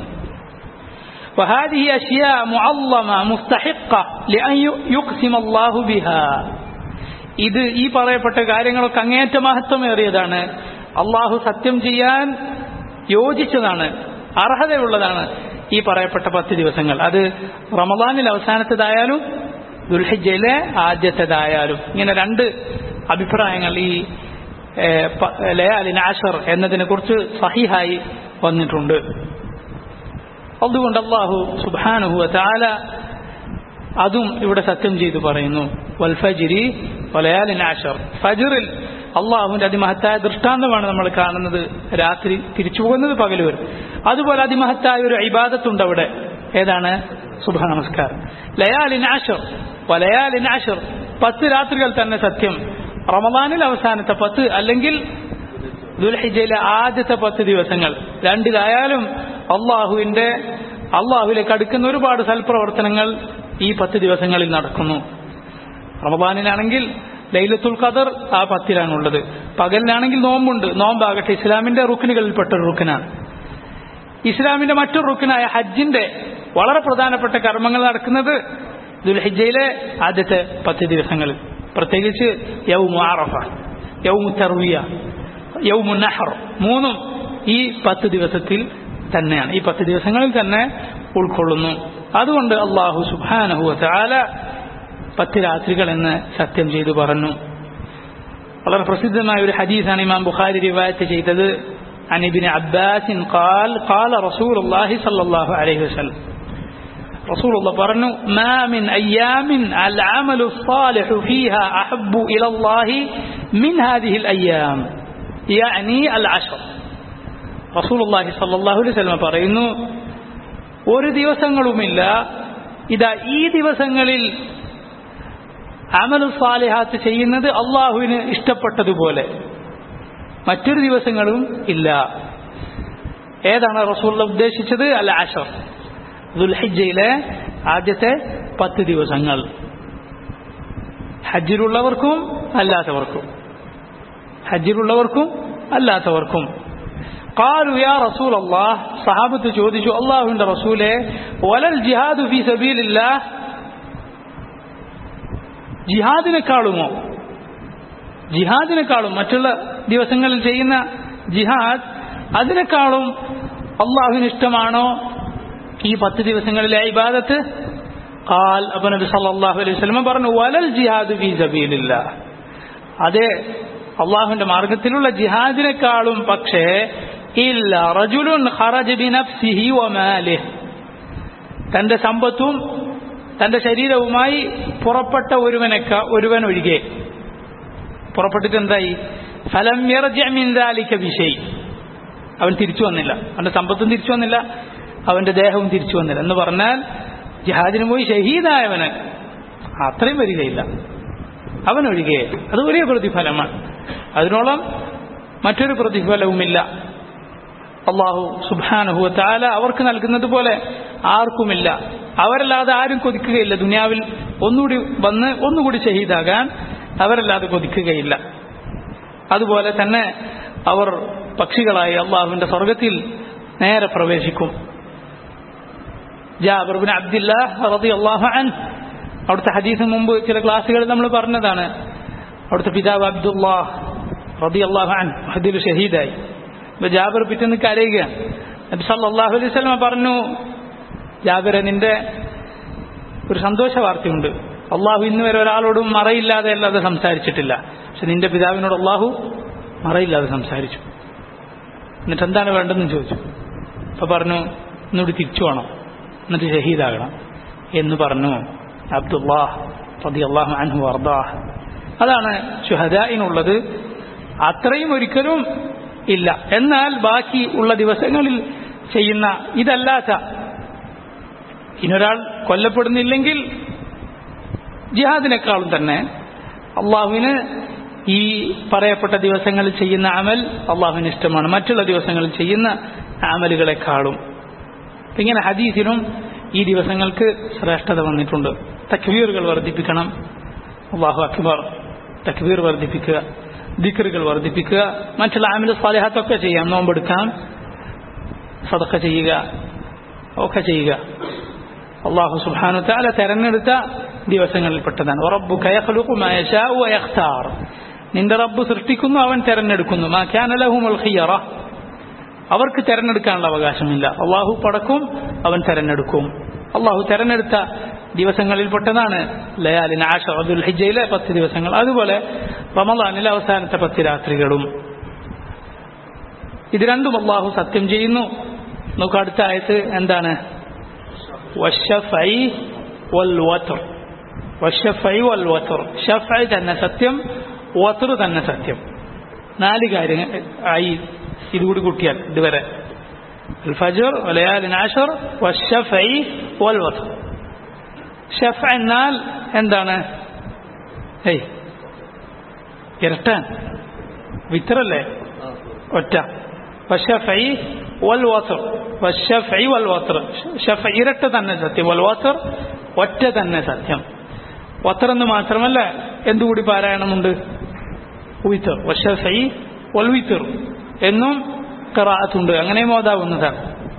وهذه أشياء معظمة مستحقة لأن يقسم الله بها ഇത് ഈ പറയപ്പെട്ട കാര്യങ്ങളൊക്കെ അങ്ങേയറ്റ മഹത്വമേറിയതാണ് അള്ളാഹു സത്യം ചെയ്യാൻ യോജിച്ചതാണ് അർഹതയുള്ളതാണ് ഈ പറയപ്പെട്ട പത്ത് ദിവസങ്ങൾ അത് റമദാനിൽ അവസാനത്തേതായാലും ദുൽഹിജയിലെ ആദ്യത്തേതായാലും ഇങ്ങനെ രണ്ട് അഭിപ്രായങ്ങൾ ഈ ലയാലിൻ ആഷർ എന്നതിനെ കുറിച്ച് സഹിഹായി വന്നിട്ടുണ്ട് അതുകൊണ്ട് അള്ളാഹു സുബാനുഹു താല അതും ഇവിടെ സത്യം ചെയ്തു പറയുന്നു വൽഫജിരി വലയാലിൻ ആഷർ ഫജിറിൽ അള്ളാഹുവിന്റെ അതിമഹത്തായ ദൃഷ്ടാന്തമാണ് നമ്മൾ കാണുന്നത് രാത്രി തിരിച്ചു പോകുന്നത് പകൽ വരും അതുപോലെ അതിമഹത്തായ ഒരു ഇബാദത്തുണ്ട് അവിടെ ഏതാണ് സുബഹ നമസ്കാരം ലയാലിൻ ആഷർ വലയാലിൻ ആഷർ പത്ത് രാത്രികൾ തന്നെ സത്യം റമദാനിൽ അവസാനത്തെ പത്ത് അല്ലെങ്കിൽ ദുൽഹിജയിലെ ആദ്യത്തെ പത്ത് ദിവസങ്ങൾ രണ്ടിലായാലും അള്ളാഹുവിന്റെ അള്ളാഹുവിലേക്ക് അടുക്കുന്ന ഒരുപാട് സൽപ്രവർത്തനങ്ങൾ ഈ പത്ത് ദിവസങ്ങളിൽ നടക്കുന്നു റമദാനിലാണെങ്കിൽ ലൈലത്തുൽ ഖദർ ആ പത്തിലാണുള്ളത് പകലിനാണെങ്കിൽ നോമ്പുണ്ട് നോമ്പാകട്ടെ ഇസ്ലാമിന്റെ റുക്കിനുകളിൽപ്പെട്ട ഒരു റുക്കിനാണ് ഇസ്ലാമിന്റെ മറ്റൊരു റുക്കിനായ ഹജ്ജിന്റെ വളരെ പ്രധാനപ്പെട്ട കർമ്മങ്ങൾ നടക്കുന്നത് ദുൽഹിജയിലെ ആദ്യത്തെ പത്ത് ദിവസങ്ങളിൽ പ്രത്യേകിച്ച് യൗമു ആറഫ യൗമു തർവിയ യൗമു നഹർ മൂന്നും ഈ പത്ത് ദിവസത്തിൽ തന്നെയാണ് ഈ പത്ത് ദിവസങ്ങളിൽ തന്നെ ഉൾക്കൊള്ളുന്നു അതുകൊണ്ട് അള്ളാഹു സുബാനഹു ചാല പത്ത് രാത്രികൾ എന്ന് സത്യം ചെയ്തു പറഞ്ഞു വളരെ പ്രസിദ്ധമായ ഒരു ഹദീസാണ് ഇമാം ബുഖാരി റിവായത്ത് ചെയ്തത് عن ابن عباس قال قال رسول الله صلى الله عليه وسلم رسول الله പറഞ്ഞു ما من أيام العمل الصالح فيها أحب إلى الله من هذه الأيام يعني العشر റസൂൽ അള്ളാഹി സല്ലാഹു അലൈഹി സ്വലമ പറയുന്നു ഒരു ദിവസങ്ങളുമില്ല ഇതാ ഈ ദിവസങ്ങളിൽ അമലു സാലിഹാത്ത് ചെയ്യുന്നത് അള്ളാഹുവിന് ഇഷ്ടപ്പെട്ടതുപോലെ മറ്റൊരു ദിവസങ്ങളും ഇല്ല ഏതാണ് റസൂൽ ഉദ്ദേശിച്ചത് അല്ല അഷർ ദുൽഹിജയിലെ ആദ്യത്തെ പത്ത് ദിവസങ്ങൾ ഹജ്ജിലുള്ളവർക്കും അല്ലാത്തവർക്കും ഹജ്ജിലുള്ളവർക്കും അല്ലാത്തവർക്കും قالوا يا رسول الله صحابة ചോദിച്ചു അള്ളാഹുവിന്റെ റസൂലെ വലൽ ജിഹാദ് ഫി സബീലില്ലാ ജിഹാദിനെക്കാളുമോ ജിഹാദിനെക്കാളും മറ്റുള്ള ദിവസങ്ങളിൽ ചെയ്യുന്ന ജിഹാദ് അതിനേക്കാളും അള്ളാഹുവിന് ഇഷ്ടമാണോ ഈ പത്ത് ദിവസങ്ങളിലെ ഇബാദത്ത് ഖാൽ അപ്പൊ നബി സല്ലല്ലാഹു അലൈഹി വസല്ലം പറഞ്ഞു വലൽ ജിഹാദ് ഫീ സബീലില്ലാ അതെ അള്ളാഹുവിന്റെ മാർഗത്തിലുള്ള ജിഹാദിനെക്കാളും പക്ഷേ ഇല്ല റജുലുൻ ഖറജ ബിനഫ്സിഹി വമാലിഹ് തന്റെ സമ്പത്തും തന്റെ ശരീരവുമായി പുറപ്പെട്ട ഒരുവനക്ക ഒരുവൻ ഒഴികെ പുറപ്പെട്ടിട്ട് എന്തായി ഫലം മിന്ദാലിക്ക വിഷയ് അവൻ തിരിച്ചു വന്നില്ല അവന്റെ സമ്പത്തും തിരിച്ചു വന്നില്ല അവന്റെ ദേഹവും തിരിച്ചു വന്നില്ല എന്ന് പറഞ്ഞാൽ ജിഹാദിന് പോയി ഷഹീദായവന് അത്രയും വരികയില്ല അവനൊഴികെ അത് വലിയ പ്രതിഫലമാണ് അതിനോളം മറ്റൊരു പ്രതിഫലവുമില്ല അള്ളാഹു സുബാനഹു താല അവർക്ക് നൽകുന്നത് പോലെ ആർക്കുമില്ല അവരല്ലാതെ ആരും കൊതിക്കുകയില്ല ദുനിയാവിൽ ഒന്നുകൂടി വന്ന് ഒന്നുകൂടി ഷഹീദാകാൻ അവരല്ലാതെ കൊതിക്കുകയില്ല അതുപോലെ തന്നെ അവർ പക്ഷികളായി അള്ളാഹുവിന്റെ സ്വർഗത്തിൽ നേരെ പ്രവേശിക്കും ജാബിർബിൻ അബ്ദുല്ലാഹ് റതി അള്ളാഹു അൻ അവിടുത്തെ ഹദീസിന് മുമ്പ് ചില ക്ലാസ്സുകളിൽ നമ്മൾ പറഞ്ഞതാണ് അവിടുത്തെ പിതാവ് അബ്ദുല്ലാഹ് റതി അള്ളാഹു അൻ ഹദീൽ ഷഹീദായി ഇപ്പൊ ജാബിർ പിറ്റേന്ന് കരയുകയാണ് നബി സല്ലല്ലാഹു അലൈഹി വസല്ലം പറഞ്ഞു ജാബിറെ നിന്റെ ഒരു സന്തോഷ വാർത്തയുണ്ട് അള്ളാഹു ഇന്ന് വരെ ഒരാളോടും മറയില്ലാതെ അല്ലാതെ സംസാരിച്ചിട്ടില്ല പക്ഷെ നിന്റെ പിതാവിനോട് അള്ളാഹു മറയില്ലാതെ സംസാരിച്ചു എന്നിട്ട് എന്താണ് വേണ്ടതെന്ന് ചോദിച്ചു അപ്പൊ പറഞ്ഞു ഇന്നോട് തിരിച്ചു വേണം എന്നിട്ട് ഷഹീദാകണം എന്ന് പറഞ്ഞു അബ്ദുല്ലാഹ് റതി അള്ളാഹു അൻഹു അർദാഹ് അതാണ് ഷുഹദായിനുള്ളത് അത്രയും ഒരിക്കലും ഇല്ല എന്നാൽ ബാക്കി ഉള്ള ദിവസങ്ങളിൽ ചെയ്യുന്ന ഇതല്ലാത്ത ഇനൊരാൾ കൊല്ലപ്പെടുന്നില്ലെങ്കിൽ ജിഹാദിനേക്കാളും തന്നെ അള്ളാഹുവിന് ഈ പറയപ്പെട്ട ദിവസങ്ങളിൽ ചെയ്യുന്ന അമൽ അള്ളാഹുവിന് ഇഷ്ടമാണ് മറ്റുള്ള ദിവസങ്ങളിൽ ചെയ്യുന്ന അമലുകളെക്കാളും ഇങ്ങനെ ഹദീസിനും ഈ ദിവസങ്ങൾക്ക് ശ്രേഷ്ഠത വന്നിട്ടുണ്ട് തക്വീറുകൾ വർദ്ധിപ്പിക്കണം അള്ളാഹു അക്ബർ തക്വീർ വർദ്ധിപ്പിക്കുക ദിക്കറുകൾ വർദ്ധിപ്പിക്കുക മറ്റുള്ള ആമിൽ സ്വാലിഹാത്തൊക്കെ ചെയ്യാം നോമ്പെടുക്കാം സതക്ക ചെയ്യുക ഒക്കെ ചെയ്യുക അള്ളാഹു സുബാനു താല തെരഞ്ഞെടുത്ത ദിവസങ്ങളിൽപ്പെട്ടതാണ് നിന്റെ റബ്ബ് സൃഷ്ടിക്കുന്നു അവൻ തെരഞ്ഞെടുക്കുന്നു അവർക്ക് തെരഞ്ഞെടുക്കാനുള്ള അവകാശമില്ല അള്ളാഹു പടക്കും അവൻ തെരഞ്ഞെടുക്കും അള്ളാഹു തെരഞ്ഞെടുത്ത ദിവസങ്ങളിൽപ്പെട്ടതാണ് ലയാലിൻ ആഷ അബ്ദുൽ ഹിജയിലെ പത്ത് ദിവസങ്ങൾ അതുപോലെ റമദാനിലെ അവസാനത്തെ പത്ത് രാത്രികളും ഇത് രണ്ടും അള്ളാഹു സത്യം ചെയ്യുന്നു നമുക്ക് അടുത്ത ആയത്ത് എന്താണ് വശഫൈ വൽ വത്ർ വശഫൈ വൽ വത്ർ ഷഫൈ തന്നെ സത്യം വത്ർ തന്നെ സത്യം നാല് കാര്യങ്ങൾ ആയി ഇതുകൂടി കൂട്ടിയാൽ ഇതുവരെ الفجر وليال عشر والشفع والوتر ഷഫ എന്നാൽ എന്താണ് ഏയ് ഇരട്ടാൻ വിത്തറല്ലേ ഒറ്റ വശഫൈ വൽ വസർ വശഫൈ വൽ വസർ ഷഫ ഇരട്ട തന്നെ സത്യം വൽ വസർ ഒറ്റ തന്നെ സത്യം വത്തർ എന്ന് മാത്രമല്ല എന്തുകൂടി പാരായണമുണ്ട് ഉയിത്തർ വശഫൈ വൽ വിത്തർ എന്നും കറാത്തുണ്ട് അങ്ങനെ മോതാവുന്നതാണ്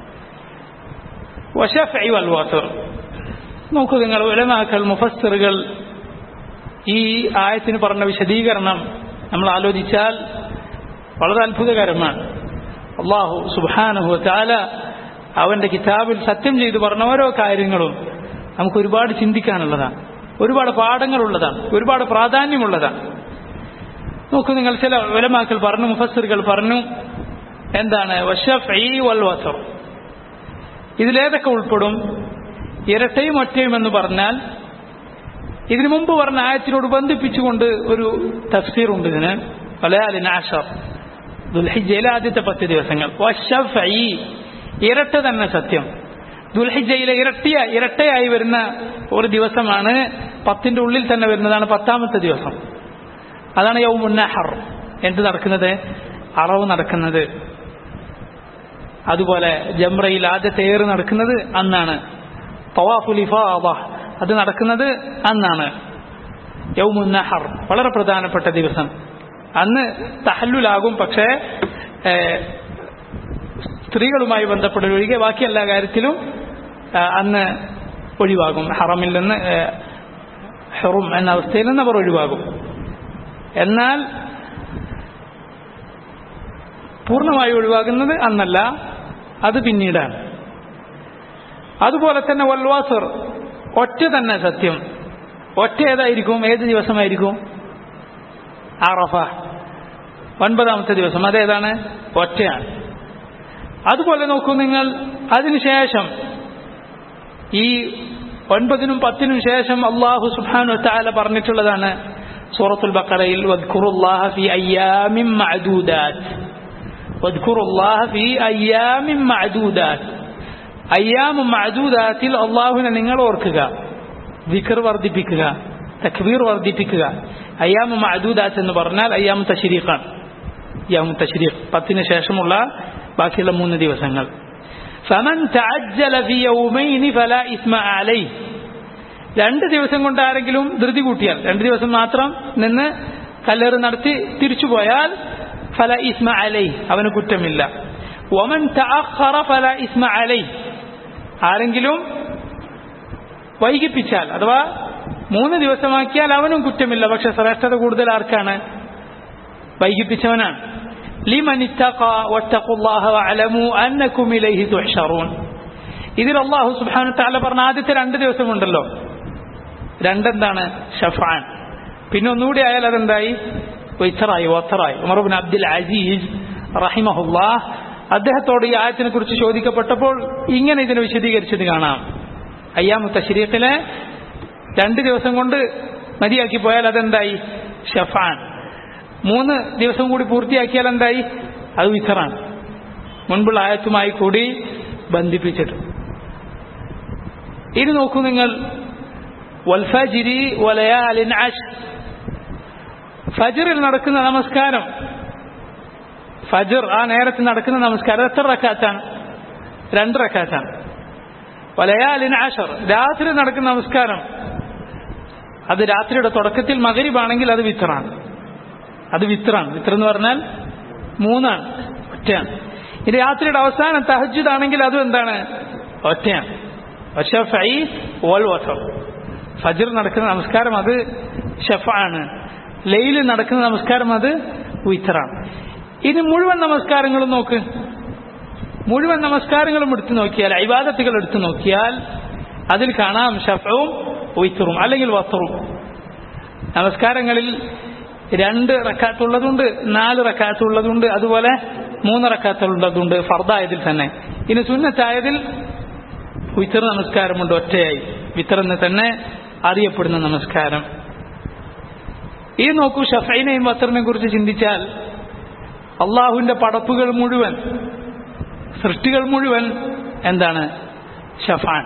വശഫൈ വൽ വസർ നോക്കൂ നിങ്ങൾ ഉലമാക്കൾ മുഫസ്സറുകൾ ഈ ആയത്തിന് പറഞ്ഞ വിശദീകരണം നമ്മൾ ആലോചിച്ചാൽ വളരെ അത്ഭുതകരമാണ് അള്ളാഹു സുബാനഹു താല അവന്റെ കിതാബിൽ സത്യം ചെയ്തു പറഞ്ഞ ഓരോ കാര്യങ്ങളും നമുക്ക് ഒരുപാട് ചിന്തിക്കാനുള്ളതാണ് ഒരുപാട് പാഠങ്ങളുള്ളതാണ് ഒരുപാട് പ്രാധാന്യമുള്ളതാണ് നോക്കൂ നിങ്ങൾ ചില ഉലമാക്കൾ പറഞ്ഞു മുഫസ്സറുകൾ പറഞ്ഞു എന്താണ് വശഫ് വൽ വസർ ഇതിലേതൊക്കെ ഉൾപ്പെടും ഇരട്ടയും ഒറ്റയും എന്ന് പറഞ്ഞാൽ ഇതിനു മുമ്പ് പറഞ്ഞ ആയത്തിനോട് ബന്ധിപ്പിച്ചുകൊണ്ട് ഒരു തഫ്സീർ ഉണ്ട് ഇതിന് വലയാലിൻ ആഷർ ദുൽഹിജയിലെ ആദ്യത്തെ പത്ത് ദിവസങ്ങൾ ഇരട്ട തന്നെ സത്യം ദുൽഹിജയിലെ ഇരട്ടിയ ഇരട്ടയായി വരുന്ന ഒരു ദിവസമാണ് പത്തിന്റെ ഉള്ളിൽ തന്നെ വരുന്നതാണ് പത്താമത്തെ ദിവസം അതാണ് യൗമുന്നഹർ എന്ത് നടക്കുന്നത് അറവ് നടക്കുന്നത് അതുപോലെ ജംറയിൽ ആദ്യത്തെ ഏറ് നടക്കുന്നത് അന്നാണ് തവാഫുൽ ഇഫാദ അത് നടക്കുന്നത് അന്നാണ് യൗമുന്നഹർ വളരെ പ്രധാനപ്പെട്ട ദിവസം അന്ന് തഹല്ലുലാകും പക്ഷേ സ്ത്രീകളുമായി ബന്ധപ്പെട്ടൊഴികെ ബാക്കി എല്ലാ കാര്യത്തിലും അന്ന് ഒഴിവാകും ഹറമിൽ നിന്ന് ഹെറും എന്ന അവസ്ഥയിൽ നിന്ന് അവർ ഒഴിവാകും എന്നാൽ പൂർണ്ണമായി ഒഴിവാകുന്നത് അന്നല്ല അത് പിന്നീടാണ് അതുപോലെ തന്നെ വൽവാസർ ഒറ്റ തന്നെ സത്യം ഒറ്റ ഏതായിരിക്കും ഏത് ദിവസമായിരിക്കും ആറഫ ഒൻപതാമത്തെ ദിവസം അതേതാണ് ഒറ്റയാണ് അതുപോലെ നോക്കൂ നിങ്ങൾ അതിനുശേഷം ഈ ഒൻപതിനും പത്തിനും ശേഷം അള്ളാഹു സുബ്ഹാനഹു വതആല പറഞ്ഞിട്ടുള്ളതാണ് സൂറത്തുൽ ബഖറയിൽ വദ്കുറുല്ലാഹ ഫി അയ്യാമിൻ മഅദൂദാത്ത് വദ്കുറുല്ലാഹ ഫി അയ്യാമിൻ മഅദൂദാത്ത് അയ്യാമു മഅദൂദാത്തിൽ അള്ളാഹുവിനെ നിങ്ങൾ ഓർക്കുക ദിക്ർ വർദ്ധിപ്പിക്കുക തക്ബീർ വർദ്ധിപ്പിക്കുക അയ്യാമു മഅദൂദാത്ത് എന്ന് പറഞ്ഞാൽ അയ്യാമു തശ്രീഖാണ് അയ്യാമു തശ്രീഖ് പത്തിന് ശേഷമുള്ള ബാക്കിയുള്ള മൂന്ന് ദിവസങ്ങൾ ഫമൻ തഅജ്ജല ഫി യൗമൈനി ഫലാ ഇസ്മ അലൈഹി രണ്ട് ദിവസം കൊണ്ട് ആരെങ്കിലും ധൃതി കൂട്ടിയാൽ രണ്ട് ദിവസം മാത്രം നിന്ന് കല്ലേറ് നടത്തി തിരിച്ചു പോയാൽ ഫല ഇസ്മ അലൈ അവന് കുറ്റമില്ല ഒമൻ തഅഖറ ഫല ഇസ്മ അലൈ ആരെങ്കിലും വൈകിപ്പിച്ചാൽ അഥവാ മൂന്ന് ദിവസമാക്കിയാൽ അവനും കുറ്റമില്ല പക്ഷെ ശ്രേഷ്ഠത കൂടുതൽ ആർക്കാണ് വൈകിപ്പിച്ചവനാണ് ലിമൻ ഇത്തഖ വത്തഖുല്ലാഹ വഅലമു അന്നകും ഇലൈഹി തുഹ്ശറൂൻ ഇതിൽ അല്ലാഹു സുബ്ഹാനഹു വതആല പറഞ്ഞ ആദ്യത്തെ രണ്ട് ദിവസമുണ്ടല്ലോ രണ്ടെന്താണ് ഷഫാൻ പിന്നെ ഒന്നുകൂടി ആയാൽ അതെന്തായി വൈത്തറായി വത്തറായി ഉമർബിൻ അബ്ദുൽ അസീസ് റഹിമഹുല്ലാ അദ്ദേഹത്തോട് ഈ ആയത്തിനെ കുറിച്ച് ചോദിക്കപ്പെട്ടപ്പോൾ ഇങ്ങനെ ഇതിനെ വിശദീകരിച്ചത് കാണാം അയ്യാമു തശ്രീഖിലെ രണ്ട് ദിവസം കൊണ്ട് മതിയാക്കി പോയാൽ അതെന്തായി ഷഫാൻ മൂന്ന് ദിവസം കൂടി പൂർത്തിയാക്കിയാൽ എന്തായി അത് വിത്തറാണ് മുൻപുള്ള ആയത്തുമായി കൂടി ബന്ധിപ്പിച്ചിട്ട് ഇനി നോക്കൂ നിങ്ങൾ വൽഫജിരി വലയാലിൻ അഷ് ഫജറിൽ നടക്കുന്ന നമസ്കാരം ഫജർ ആ നേരത്ത് നടക്കുന്ന നമസ്കാരം എത്ര റക്കാത്താണ് രണ്ട് റക്കാത്താണ് വലയാലിൻ അഷർ രാത്രി നടക്കുന്ന നമസ്കാരം അത് രാത്രിയുടെ തുടക്കത്തിൽ മകരിബാണെങ്കിൽ അത് വിത്തറാണ് അത് വിത്രാണ് വിത്ര എന്ന് പറഞ്ഞാൽ മൂന്നാണ് ഒറ്റയാണ് ഇത് രാത്രിയുടെ അവസാനം തഹജുദ് ആണെങ്കിൽ അതും എന്താണ് ഒറ്റയാണ് പക്ഷെ ഫൈ ഓൾ വസർ ഫജർ നടക്കുന്ന നമസ്കാരം അത് ഷഫാണ് ലൈല് നടക്കുന്ന നമസ്കാരം അത് വിത്തറാണ് ഇനി മുഴുവൻ നമസ്കാരങ്ങളും നോക്ക് മുഴുവൻ നമസ്കാരങ്ങളും എടുത്തു നോക്കിയാൽ അൈവാദത്തുകൾ എടുത്തു നോക്കിയാൽ അതിൽ കാണാം ഷഫവും വിത്തറും അല്ലെങ്കിൽ വത്തറും നമസ്കാരങ്ങളിൽ രണ്ട് റക്കാത്തുള്ളതുണ്ട് നാല് റക്കാത്തുള്ളതുണ്ട് അതുപോലെ മൂന്ന് റക്കാത്തുള്ളതുണ്ട് ഫർദായതിൽ തന്നെ ഇനി സുന്നത്തായതിൽ വിത്തർ നമസ്കാരമുണ്ട് ഒറ്റയായി വിത്തർ എന്ന് തന്നെ അറിയപ്പെടുന്ന നമസ്കാരം ഈ നോക്കൂ ഷഫൈനെയും വത്തറിനെ കുറിച്ച് ചിന്തിച്ചാൽ അള്ളാഹുവിന്റെ പടപ്പുകൾ മുഴുവൻ സൃഷ്ടികൾ മുഴുവൻ എന്താണ് ഷഫാൻ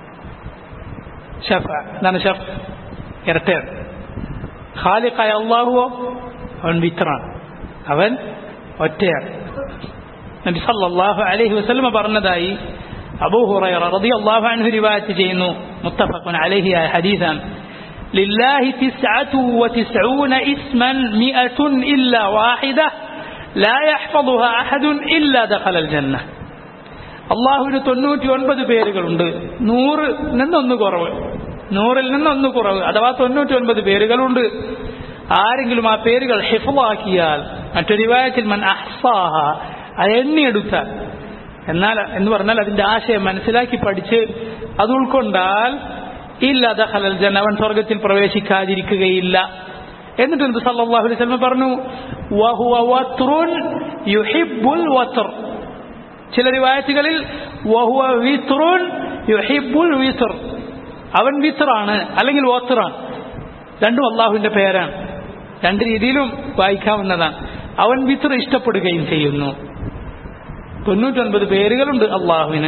ഷഫ എന്താണ് ഷഫ് ഇരട്ടയാണ് ഖാലിഖായ അള്ളാഹുവോ അവൻ വിത്രാണ് അവൻ ഒറ്റയാണ് നബി സല്ലല്ലാഹു അലൈഹി വസല്ലമ പറഞ്ഞതായി അബൂ ഹുറൈറ റളിയല്ലാഹു അൻഹു റിവായത്ത് ചെയ്യുന്നു മുത്തഫഖുൻ അലൈഹി ആയ ഹദീസാണ് لله تسعة وتسعون اسما مئة إلا واحدة لا يحفظها أحد إلا دخل الجنة അള്ളാഹുവിന് തൊണ്ണൂറ്റി ഒൻപത് പേരുകളുണ്ട് നൂറ് നിന്നൊന്ന് കുറവ് നൂറിൽ നിന്നൊന്ന് കുറവ് അഥവാ തൊണ്ണൂറ്റി ഒൻപത് പേരുകളുണ്ട് ആരെങ്കിലും ആ പേരുകൾ ഹിഫാക്കിയാൽ മറ്റൊരു വിവാഹത്തിൽ മൻ അഹ്സാഹ അത് എണ്ണിയെടുത്താൽ എന്നാൽ എന്ന് പറഞ്ഞാൽ അതിന്റെ ആശയം മനസ്സിലാക്കി പഠിച്ച് അത് ഉൾക്കൊണ്ടാൽ ഇല്ല ദഖലൽ ജന്ന അവൻ സ്വർഗത്തിൽ പ്രവേശിക്കാതിരിക്കുകയില്ല എന്നിട്ട് എന്ത് സല്ലല്ലാഹു അലൈഹി വസല്ലം പറഞ്ഞു വഹുവ വത്റുൻ യുഹിബ്ബുൽ വത്ർ ചില റിവായത്തുകളിൽ വഹുവ വിത്റുൻ യുഹിബ്ബുൽ വിത്ർ അവൻ വിത്റാണ് അല്ലെങ്കിൽ വത്റാണ് രണ്ടും അള്ളാഹുവിന്റെ പേരാണ് രണ്ട് രീതിയിലും വായിക്കാവുന്നതാണ് അവൻ വിത്ര ഇഷ്ടപ്പെടുകയും ചെയ്യുന്നു തൊണ്ണൂറ്റൊൻപത് പേരുകളുണ്ട് അള്ളാഹുവിന്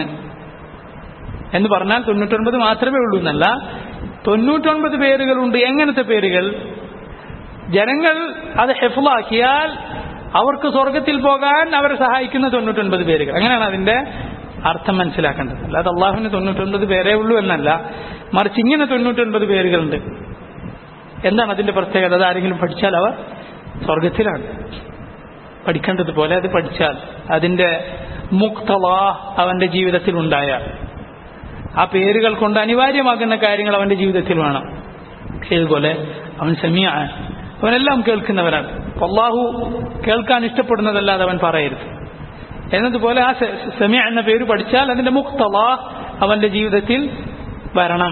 എന്ന് പറഞ്ഞാൽ തൊണ്ണൂറ്റൊൻപത് മാത്രമേ ഉള്ളൂ എന്നല്ല തൊണ്ണൂറ്റൊൻപത് പേരുകളുണ്ട് എങ്ങനത്തെ പേരുകൾ ജനങ്ങൾ അത് ഹെഫുളാക്കിയാൽ അവർക്ക് സ്വർഗത്തിൽ പോകാൻ അവരെ സഹായിക്കുന്ന തൊണ്ണൂറ്റൊൻപത് പേരുകൾ അങ്ങനെയാണ് അതിന്റെ അർത്ഥം മനസ്സിലാക്കേണ്ടത് അല്ലാതെ അള്ളാഹുവിന് തൊണ്ണൂറ്റൊൻപത് പേരേ ഉള്ളൂ എന്നല്ല മറിച്ച് ഇങ്ങനെ തൊണ്ണൂറ്റൊൻപത് പേരുകളുണ്ട് എന്താണ് അതിന്റെ പ്രത്യേകത അത് ആരെങ്കിലും പഠിച്ചാൽ അവർ സ്വർഗത്തിലാണ് പഠിക്കേണ്ടതുപോലെ അത് പഠിച്ചാൽ അതിന്റെ മുക്തള അവന്റെ ജീവിതത്തിൽ ഉണ്ടായാൽ ആ പേരുകൾ കൊണ്ട് അനിവാര്യമാകുന്ന കാര്യങ്ങൾ അവന്റെ ജീവിതത്തിൽ വേണം ഇതുപോലെ അവൻ സമീയ അവനെല്ലാം കേൾക്കുന്നവനാണ് അള്ളാഹു കേൾക്കാൻ ഇഷ്ടപ്പെടുന്നതല്ലാതെ അവൻ പറയരുത് എന്നതുപോലെ ആ സമീയ എന്ന പേര് പഠിച്ചാൽ അതിന്റെ മുക്തള അവന്റെ ജീവിതത്തിൽ വരണം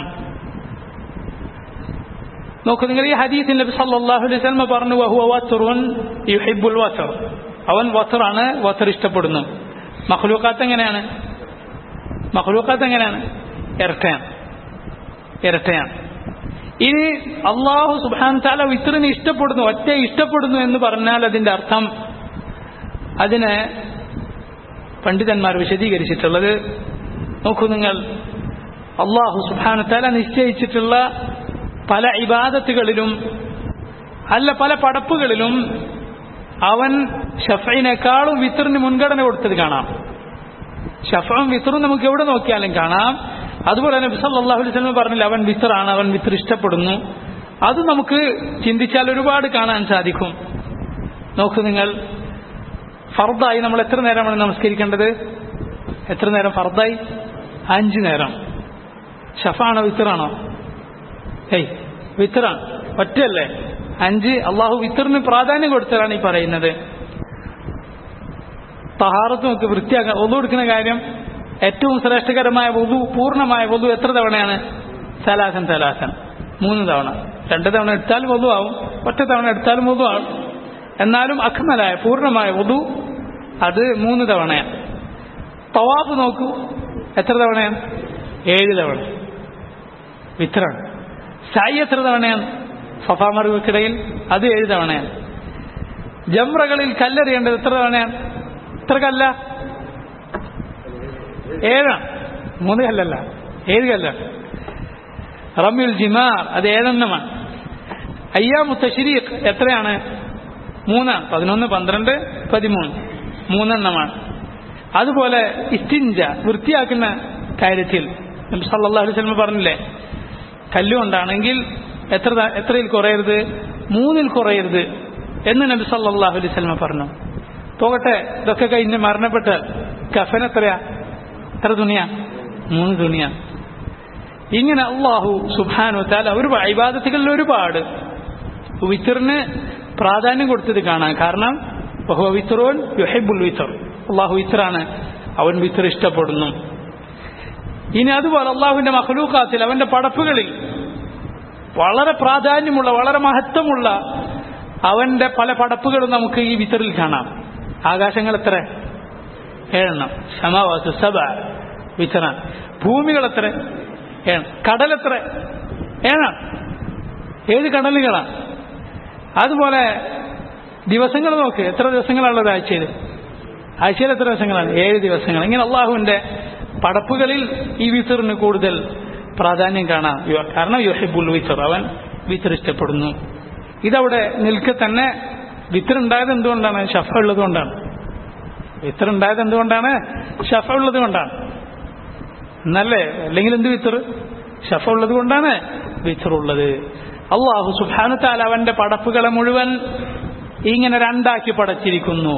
നോക്കൂ നിങ്ങൾ ഈ ഹദീസിൽ നബി സല്ലല്ലാഹു അലൈഹി വസല്ലം പറഞ്ഞു വഹുവ വത്റുൻ യുഹിബ്ബുൽ വത്ർ അവൻ വത്റാണ് വത്ർ ഇഷ്ടപ്പെടുന്നു മഖ്ലൂഖാത്ത് എങ്ങനെയാണ് മഖ്ലൂഖാത്ത് എങ്ങനെയാണ് ഇരട്ടയാണ് ഇരട്ടയാണ് ഇനി അള്ളാഹു സുബാൻ താല വിത്തറിനെ ഇഷ്ടപ്പെടുന്നു ഒറ്റ ഇഷ്ടപ്പെടുന്നു എന്ന് പറഞ്ഞാൽ അതിന്റെ അർത്ഥം അതിന് പണ്ഡിതന്മാർ വിശദീകരിച്ചിട്ടുള്ളത് നോക്കൂ നിങ്ങൾ അള്ളാഹു സുബാന താല നിശ്ചയിച്ചിട്ടുള്ള പല ഇബാദത്തുകളിലും അല്ല പല പടപ്പുകളിലും അവൻ ഷഫയിനേക്കാളും വിത്തറിന് മുൻഗണന കൊടുത്തത് കാണാം ഷഫവും വിത്തറും നമുക്ക് എവിടെ നോക്കിയാലും കാണാം അതുപോലെ തന്നെ സല്ലല്ലാഹു അലൈഹി വസല്ലം പറഞ്ഞില്ല അവൻ വിത്തറാണ് അവൻ വിത്തർ ഇഷ്ടപ്പെടുന്നു അത് നമുക്ക് ചിന്തിച്ചാൽ ഒരുപാട് കാണാൻ സാധിക്കും നോക്കൂ നിങ്ങൾ ഫർദായി നമ്മൾ എത്ര നേരമാണ് നമസ്കരിക്കേണ്ടത് എത്ര നേരം ഫർദായി അഞ്ചു നേരം ഷഫാണോ വിത്തറാണോ ഏയ് വിത്തറാണ് ഒറ്റയല്ലേ അഞ്ച് അള്ളാഹു വിത്തറിന് പ്രാധാന്യം കൊടുത്തതാണ് ഈ പറയുന്നത് തഹാറത്ത് നമുക്ക് വൃത്തിയാക്കാൻ ഒതു എടുക്കുന്ന കാര്യം ഏറ്റവും ശ്രേഷ്ഠകരമായ വധു പൂർണ്ണമായ വധു എത്ര തവണയാണ് സലാസൻ സലാസൻ മൂന്ന് തവണ രണ്ട് തവണ എടുത്താലും വധു ആവും ഒറ്റ തവണ എടുത്താലും വധു ആവും എന്നാലും അഖ്മലായ പൂർണ്ണമായ വധു അത് മൂന്ന് തവണയാണ് തവാഫ് നോക്കൂ എത്ര തവണയാണ് ഏഴ് തവണ വിത്രാണ് സായി എത്ര തവണയാണ് സഫാമറിവക്കിടയിൽ അത് ഏഴ് തവണയാണ് ജംറകളിൽ കല്ലെറിയേണ്ടത് എത്ര തവണയാണ് എത്ര കല്ല ഏഴാണ് മൂന്ന് കല്ലല്ല ഏഴ് കല്ലാണ് റമ്യുൽ ജിമാർ അത് ഏഴെണ്ണമാണ് അയ്യാമു തഷരീഖ് എത്രയാണ് മൂന്നാണ് പതിനൊന്ന് പന്ത്രണ്ട് പതിമൂന്ന് മൂന്നെണ്ണമാണ് അതുപോലെ ഇസ്റ്റിഞ്ച വൃത്തിയാക്കുന്ന കാര്യത്തിൽ നബി സല്ലല്ലാഹു അലൈഹി വസല്ലം പറഞ്ഞില്ലേ കല്ലുകൊണ്ടാണെങ്കിൽ എത്ര എത്രയിൽ കുറയരുത് മൂന്നിൽ കുറയരുത് എന്ന് നബി സല്ലല്ലാഹു അലൈഹി വസല്ലം പറഞ്ഞു പോകട്ടെ ഇതൊക്കെ കഴിഞ്ഞ് മരണപ്പെട്ട കഫൻ എത്രയാ എത്ര തുണിയാ മൂന്ന് തുണിയാ ഇങ്ങനെ അള്ളാഹു സുബാനു താല ഒരു ഇബാദത്തുകളിൽ ഒരുപാട് വിത്തറിന് പ്രാധാന്യം കൊടുത്തത് കാണാൻ കാരണം ബഹുവ വിത്തറോൻ യുഹൈബുൽ വിത്തർ അള്ളാഹു വിത്തറാണ് അവൻ വിത്തർ ഇഷ്ടപ്പെടുന്നു ഇനി അതുപോലെ അള്ളാഹുവിന്റെ മഹലൂക്കാത്തിൽ അവന്റെ പടപ്പുകളിൽ വളരെ പ്രാധാന്യമുള്ള വളരെ മഹത്വമുള്ള അവന്റെ പല പടപ്പുകളും നമുക്ക് ഈ വിത്തറിൽ കാണാം ആകാശങ്ങൾ എത്ര ഏഴെണ്ണം സമാവാസ സഭ വിത്തറ ഭൂമികൾ എത്ര ഏഴ് കടലെത്ര ഏഴാണ് ഏഴ് കടലുകളാണ് അതുപോലെ ദിവസങ്ങൾ നോക്ക് എത്ര ദിവസങ്ങളാണുള്ളത് ആഴ്ചയിൽ ആഴ്ചയിൽ എത്ര ദിവസങ്ങളാണ് ഏഴ് ദിവസങ്ങൾ ഇങ്ങനെ അള്ളാഹുവിന്റെ പടപ്പുകളിൽ ഈ വിത്തറിന് കൂടുതൽ പ്രാധാന്യം കാണാം കാരണം യുഹബുൽ വിത്തർ അവൻ വിത്തർ ഇഷ്ടപ്പെടുന്നു ഇതവിടെ നിൽക്കെ തന്നെ വിത്തർ ഉണ്ടായത് എന്തുകൊണ്ടാണ് ഷഫ ഉള്ളത് കൊണ്ടാണ് വിത്തർ ഉണ്ടായത് എന്തുകൊണ്ടാണ് ഷഫ ഉള്ളത് കൊണ്ടാണ് എന്നല്ലേ അല്ലെങ്കിൽ എന്ത് വിത്തർ ഷഫ ഉള്ളത് കൊണ്ടാണ് വിത്തർ ഉള്ളത് അള്ളാഹു സുബാനുത്താൽ അവന്റെ പടപ്പുകളെ മുഴുവൻ ഇങ്ങനെ രണ്ടാക്കി പടച്ചിരിക്കുന്നു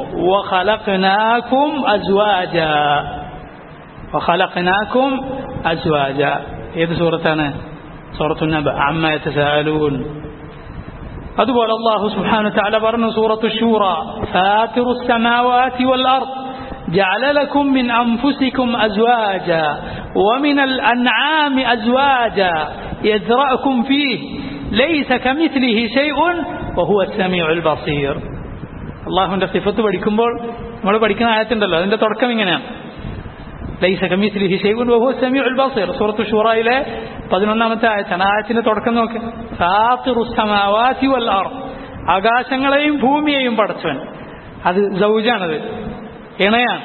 ഏത് സൂറത്താണ് സൂറത്തു നബ അമ്മ യതസാലൂൻ അതുപോലെ അള്ളാഹു സുബ്ഹാനഹു വതആല പറഞ്ഞു സൂറത്തു ശൂറ ഫാത്തിറു السماوات والأرض جعل لكم من أنفسكم أزواجا ومن الأنعام أزواجا يزرعكم فيه ليس كمثله شيء وهو السميع البصير അള്ളാഹുവിന്റെ സിഫത്ത് പഠിക്കുമ്പോൾ നമ്മൾ പഠിക്കുന്ന ആയത്തുണ്ടല്ലോ അതിന്റെ തുടക്കം ഇങ്ങനെയാണ് ലൈസ കമീസ്ലിഹി ഷൈഉൻ വഹുവ സമീഉൽ ബസീർ സൂറത്തു ഷൂറയിലെ പതിനൊന്നാമത്തെ ആയത്താണ് ആയത്തിന്റെ തുടക്കം നോക്ക് ഫാത്തിറു സമാവാതി വൽ അർദ് ആകാശങ്ങളെയും ഭൂമിയെയും പടച്ചവൻ അത് സൗജാണത് ഇണയാണ്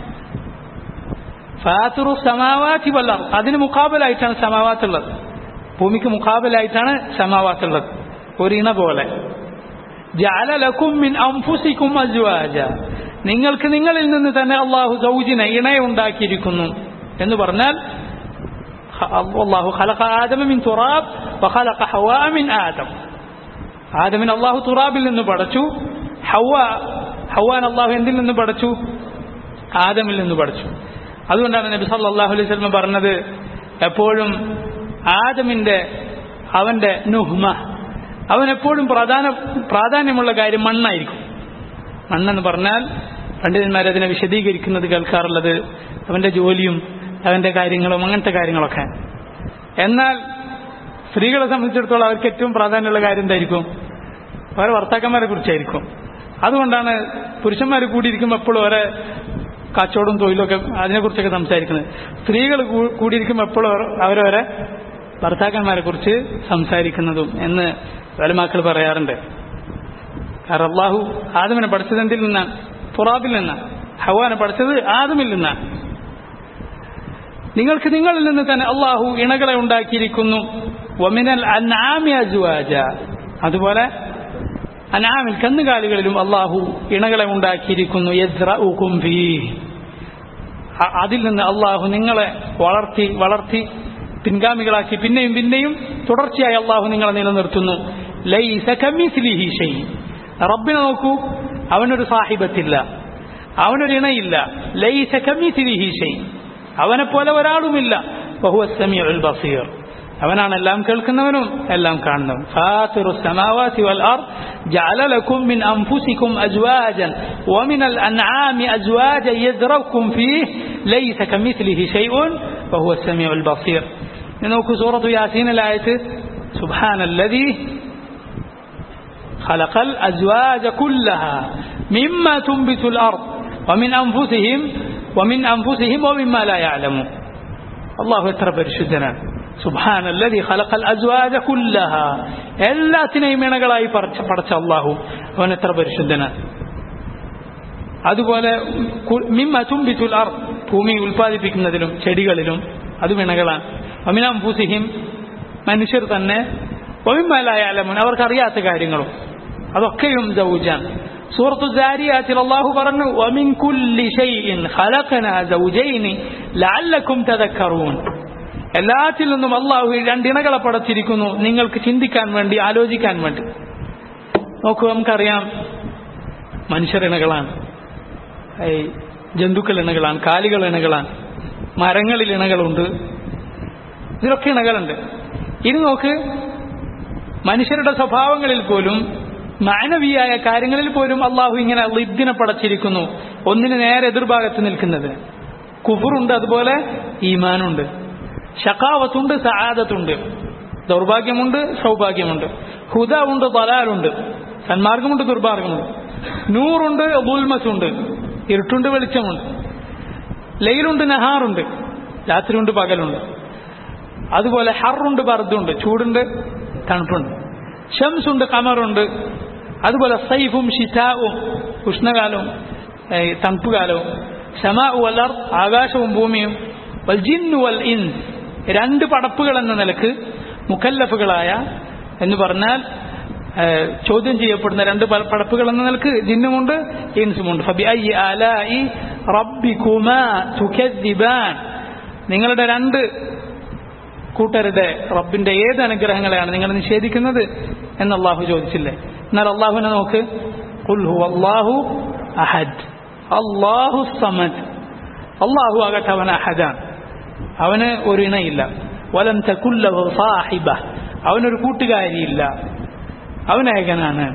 ഫാത്തിറു സമാവാതി വൽ അർദ് അതിന് മുഖാബലായിട്ടാണ് സമാവാത്തുള്ളത് ഭൂമിക്ക് മുഖാബലായിട്ടാണ് സമാവാത്തുള്ളത് ഒരു ഇണ പോലെ ജഅല ലക്കും മിൻ അൻഫുസിക്കും അസ്വാജ നിങ്ങൾക്ക് നിങ്ങളിൽ നിന്ന് തന്നെ അള്ളാഹു സൗജിനെ ഇണയെ ഉണ്ടാക്കിയിരിക്കുന്നു എന്ന് പറഞ്ഞാൽ അള്ളാഹു ഖലഖ ആദമ മിൻ തുറാബ് വഖലഖ ഹവാ മിൻ ആദം ആദമിന് അള്ളാഹു തുറാബിൽ നിന്ന് പടച്ചു ഹവ ഹവാൻ അള്ളാഹു എന്തിൽ നിന്ന് പടച്ചു ആദമിൽ നിന്ന് പഠിച്ചു അതുകൊണ്ടാണ് നബി സല്ലല്ലാഹു അലൈഹി വസല്ലം പറഞ്ഞത് എപ്പോഴും ആദമിന്റെ അവന്റെ നുഹ്മ അവൻ എപ്പോഴും പ്രധാന പ്രാധാന്യമുള്ള കാര്യം മണ്ണായിരിക്കും മണ്ണെന്ന് പറഞ്ഞാൽ പണ്ഡിതന്മാർ അതിനെ വിശദീകരിക്കുന്നത് കേൾക്കാറുള്ളത് അവന്റെ ജോലിയും അവന്റെ കാര്യങ്ങളും അങ്ങനത്തെ കാര്യങ്ങളൊക്കെ എന്നാൽ സ്ത്രീകളെ സംബന്ധിച്ചിടത്തോളം അവർക്ക് ഏറ്റവും പ്രാധാന്യമുള്ള കാര്യം എന്തായിരിക്കും അവരെ ഭർത്താക്കന്മാരെ കുറിച്ചായിരിക്കും അതുകൊണ്ടാണ് പുരുഷന്മാർ കൂടിയിരിക്കുമ്പോൾ എപ്പോഴും അവരെ കച്ചവടവും തൊഴിലൊക്കെ അതിനെക്കുറിച്ചൊക്കെ സംസാരിക്കുന്നത് സ്ത്രീകൾ കൂടിയിരിക്കുമ്പോൾ എപ്പോഴും അവരവരെ ഭർത്താക്കന്മാരെ കുറിച്ച് സംസാരിക്കുന്നതും എന്ന് വലമാക്കൾ പറയാറുണ്ട് കാരണം അള്ളാഹു ആദമിനെ പഠിച്ചത് എന്തിൽ നിന്നാണ് തുറാബിൽ നിന്നാണ് ഹവാനെ പഠിച്ചത് ആദമിൽ നിന്നാണ് നിങ്ങൾക്ക് നിങ്ങളിൽ നിന്ന് തന്നെ അള്ളാഹു ഇണകളെ ഉണ്ടാക്കിയിരിക്കുന്നു വമിനൽ അൻആമി അസ്വാജ അതുപോലെ അനാമിൽ കന്നുകാലികളിലും അള്ളാഹു ഇണകളെ ഉണ്ടാക്കിയിരിക്കുന്നു യസ്റഉകും ഫീഹ് അ- അതിൽ നിന്ന് അള്ളാഹു നിങ്ങളെ വളർത്തി വളർത്തി പിൻഗാമികളാക്കി പിന്നെയും പിന്നെയും തുടർച്ചയായി അള്ളാഹു നിങ്ങളെ നിലനിർത്തുന്നു ലൈസ കമിസ്ലിഹി ഷൈ റബ്ബിനെ നോക്കൂ അവനൊരു സാഹിബത്തില്ല അവനൊരു ഇണയില്ല ലൈസ കമിസ്ലിഹി ഷൈ അവനെ പോലെ ഒരാളുമില്ല ബഹുവ സമീഉൽ ബസീർ അവനാണ് എല്ലാം കേൾക്കുന്നവനും എല്ലാം കാണുന്നവനും ഫാത്തിറു السماوات والأرض جعل لكم من أنفسكم أزواجا ومن الأنعام أزواجا يذرأكم فيه ليس كمثله شيء وهو السميع البصير نوك سورة ياسين الآية سبحان الذي خلق الأزواج كلها مما تنبت الأرض ومن أنفسهم ومن أنفسهم ومما لا يعلمون الله എത്ര പരിശുദ്ധനാണ് സുബാൻ അല്ലതി ഖലഖൽ അസ്വാജ കുല്ലഹ എല്ലാത്തിനെയും ഇണകളായി പടച്ച പടച്ച അള്ളാഹു അവൻ എത്ര പരിശുദ്ധനാണ് അതുപോലെ കു- മിമ്മ തുമ്പിത്തുൽ അർ ഭൂമി ഉൽപ്പാദിപ്പിക്കുന്നതിലും ചെടികളിലും അതും ഇണകളാണ് അമിനാം ഫുസിഹിം മനുഷ്യർ തന്നെ ഒമിമലായാലമുൻ അവർക്കറിയാത്ത കാര്യങ്ങളും അതൊക്കെയും ദൗജാൻ സൂറത്തു ജാരിയാത്തിൽ അള്ളാഹു പറഞ്ഞു വമിൻ കുല്ലി ഷൈഇൻ ഖലഖനാ സൗജൈനി ലഅല്ലക്കും തദക്കറൂൻ എല്ലാത്തിൽ നിന്നും അള്ളാഹു ഈ രണ്ടിണകളെ പടച്ചിരിക്കുന്നു നിങ്ങൾക്ക് ചിന്തിക്കാൻ വേണ്ടി ആലോചിക്കാൻ വേണ്ടി നോക്കൂ നമുക്കറിയാം മനുഷ്യർ ഇണകളാണ് ഈ ജന്തുക്കൾ ഇണകളാണ് കാലികൾ ഇണകളാണ് മരങ്ങളിൽ ഇണകളുണ്ട് ഇതിലൊക്കെ ഇണകളുണ്ട് ഇനി നോക്ക് മനുഷ്യരുടെ സ്വഭാവങ്ങളിൽ പോലും മാനവീയായ കാര്യങ്ങളിൽ പോലും അള്ളാഹു ഇങ്ങനെ ലിദ്ദിനെ പടച്ചിരിക്കുന്നു ഒന്നിന് നേരെ എതിർഭാഗത്ത് നിൽക്കുന്നത് കുഫറുണ്ട് അതുപോലെ ഈമാനുണ്ട് ഷക്കാവത്തുണ്ട് സഹാദത്തുണ്ട് ദൗർഭാഗ്യമുണ്ട് സൗഭാഗ്യമുണ്ട് ഹുദ ഉണ്ട് ബലാലുണ്ട് സന്മാർഗമുണ്ട് ദുർമാർഗമുണ്ട് നൂറുണ്ട് ബുൽമസുണ്ട് ഇരുട്ടുണ്ട് വെളിച്ചമുണ്ട് ലയിലുണ്ട് നഹാറുണ്ട് രാത്രിയുണ്ട് പകലുണ്ട് അതുപോലെ ഹറുണ്ട് ബർദുണ്ട് ചൂടുണ്ട് തണുപ്പുണ്ട് ഷംസുണ്ട് കമറുണ്ട് അതുപോലെ സൈഫും ഷിതാവും ഉഷ്ണകാലവും ഏ, തണുപ്പ് കാലവും ഷമാ വലർ ആകാശവും ഭൂമിയും വൽ ജിന്നു വൽ ഇൻസ് രണ്ട് പടപ്പുകൾ എന്ന നിലക്ക് മുക്കല്ലഫുകളായ എന്ന് പറഞ്ഞാൽ ഏ, ചോദ്യം ചെയ്യപ്പെടുന്ന രണ്ട് പ- പടപ്പുകൾ എന്ന നിലക്ക് ജിന്നുമുണ്ട് ഇൻസുമുണ്ട് ഫബിഅയ്യി ആലാഇ റബ്ബികുമാ തുകദ്ദിബാൻ നിങ്ങളുടെ രണ്ട് കൂട്ടരുടെ റബ്ബിന്റെ ഏത് അനുഗ്രഹങ്ങളെയാണ് നിങ്ങൾ നിഷേധിക്കുന്നത് എന്ന് അള്ളാഹു ചോദിച്ചില്ലേ എന്നാൽ അള്ളാഹുവിനെ നോക്ക് ഖുൽ ഹുവ അല്ലാഹു അഹദ് അല്ലാഹു സമദ് അള്ളാഹു ആകട്ടെ അവൻ അഹദാണ് അവന് ഒരു ഇണയില്ല വലം തകുല്ലഹു സാഹിബ അവനൊരു കൂട്ടുകാരിയില്ല അവൻ ഏകനാണ്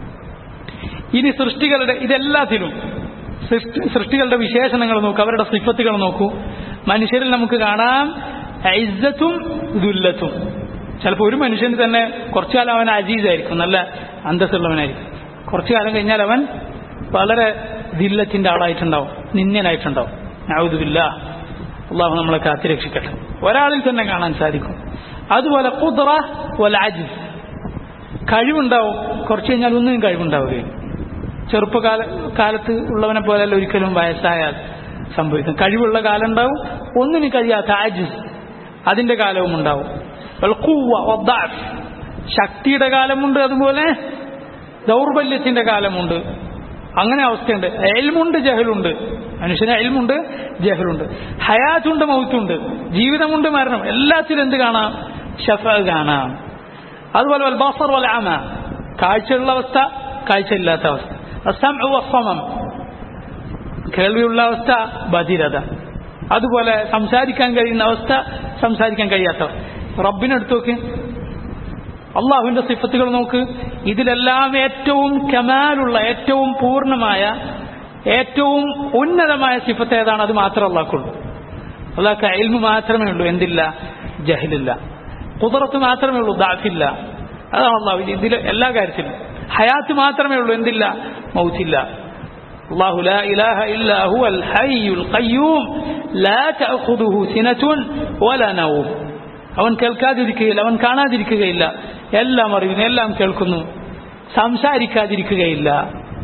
ഇനി സൃഷ്ടികളുടെ ഇതെല്ലാത്തിലും സൃഷ്ടി സൃഷ്ടികളുടെ വിശേഷണങ്ങൾ നോക്കൂ അവരുടെ സിഫത്തുകൾ നോക്കൂ മനുഷ്യരിൽ നമുക്ക് കാണാം ഇസ്സത്തും ദുല്ലത്തും ചിലപ്പോൾ ഒരു മനുഷ്യന് തന്നെ കുറച്ചു കാലം അവൻ അജീസായിരിക്കും നല്ല അന്തസ്സുള്ളവനായിരിക്കും കുറച്ചു കാലം കഴിഞ്ഞാൽ അവൻ വളരെ ദില്ലത്തിന്റെ ആളായിട്ടുണ്ടാവും നിന്യനായിട്ടുണ്ടാവും ഔദുബില്ല അള്ളാഹു നമ്മളെ കാത്തിരക്ഷിക്കട്ടെ ഒരാളിൽ തന്നെ കാണാൻ സാധിക്കും അതുപോലെ കുദ്റ പോലെ അജിസ് കഴിവുണ്ടാവും കുറച്ച് കഴിഞ്ഞാൽ ഒന്നും കഴിവുണ്ടാവുകയും ചെറുപ്പകാല കാലത്ത് ഉള്ളവനെ പോലെയല്ല ഒരിക്കലും വയസ്സായാൽ സംഭവിക്കും കഴിവുള്ള കാലം ഉണ്ടാവും ഒന്നിനും കഴിയാത്ത ആജിസ് അതിന്റെ കാലവും ഉണ്ടാവും വൽ ഖുവ്വ വദ്ദഅഫ്. ശക്തിയുടെ കാലമുണ്ട് അതുപോലെ ദൗർബല്യത്തിന്റെ കാലമുണ്ട് അങ്ങനെ അവസ്ഥയുണ്ട് എൽമുണ്ട് ജഹലുണ്ട് മനുഷ്യന് എൽമുണ്ട് ജഹലുണ്ട് ഹയാത്തുണ്ട് മൗത്തുണ്ട് ജീവിതമുണ്ട് മരണം എല്ലാത്തിലും എന്ത് കാണാം ഷഫ കാണാം അതുപോലെ വൽ ബസർ വൽ അമ കാഴ്ചയുള്ള അവസ്ഥ കാഴ്ചയില്ലാത്ത അവസ്ഥ അസ്സംഉ വസ്സമം കേൾവിയുള്ള അവസ്ഥ ബധിരത അതുപോലെ സംസാരിക്കാൻ കഴിയുന്ന അവസ്ഥ സംസാരിക്കാൻ കഴിയാത്ത അവസ്ഥ റബ്ബിനെടുത്ത് നോക്ക് അള്ളാഹുവിന്റെ സിഫത്തുകൾ നോക്ക് ഇതിലെല്ലാം ഏറ്റവും കമാലുള്ള ഏറ്റവും പൂർണ്ണമായ ഏറ്റവും ഉന്നതമായ സിഫത്ത് ഏതാണ് അത് മാത്രം അള്ളാഹ്ക്കുള്ളൂ അള്ളാഹ്ക്ക് അയൽമു മാത്രമേ ഉള്ളൂ എന്തില്ല ജഹലില്ല കുതിറത്ത് മാത്രമേ ഉള്ളൂ ദാഫില്ല അതാണ് അള്ളാഹു ഇതിൽ എല്ലാ കാര്യത്തിലും ഹയാത്ത് മാത്രമേ ഉള്ളൂ എന്തില്ല മൗത്തില്ല الله لا إله إلا هو الحي القيوم لا تأخذه سنة ولا نوم അവൻ കേൾക്കാതിരിക്കുകയില്ല അവൻ കാണാതിരിക്കുകയില്ല എല്ലാം അറിയുന്നു എല്ലാം കേൾക്കുന്നു സംസാരിക്കാതിരിക്കുകയില്ല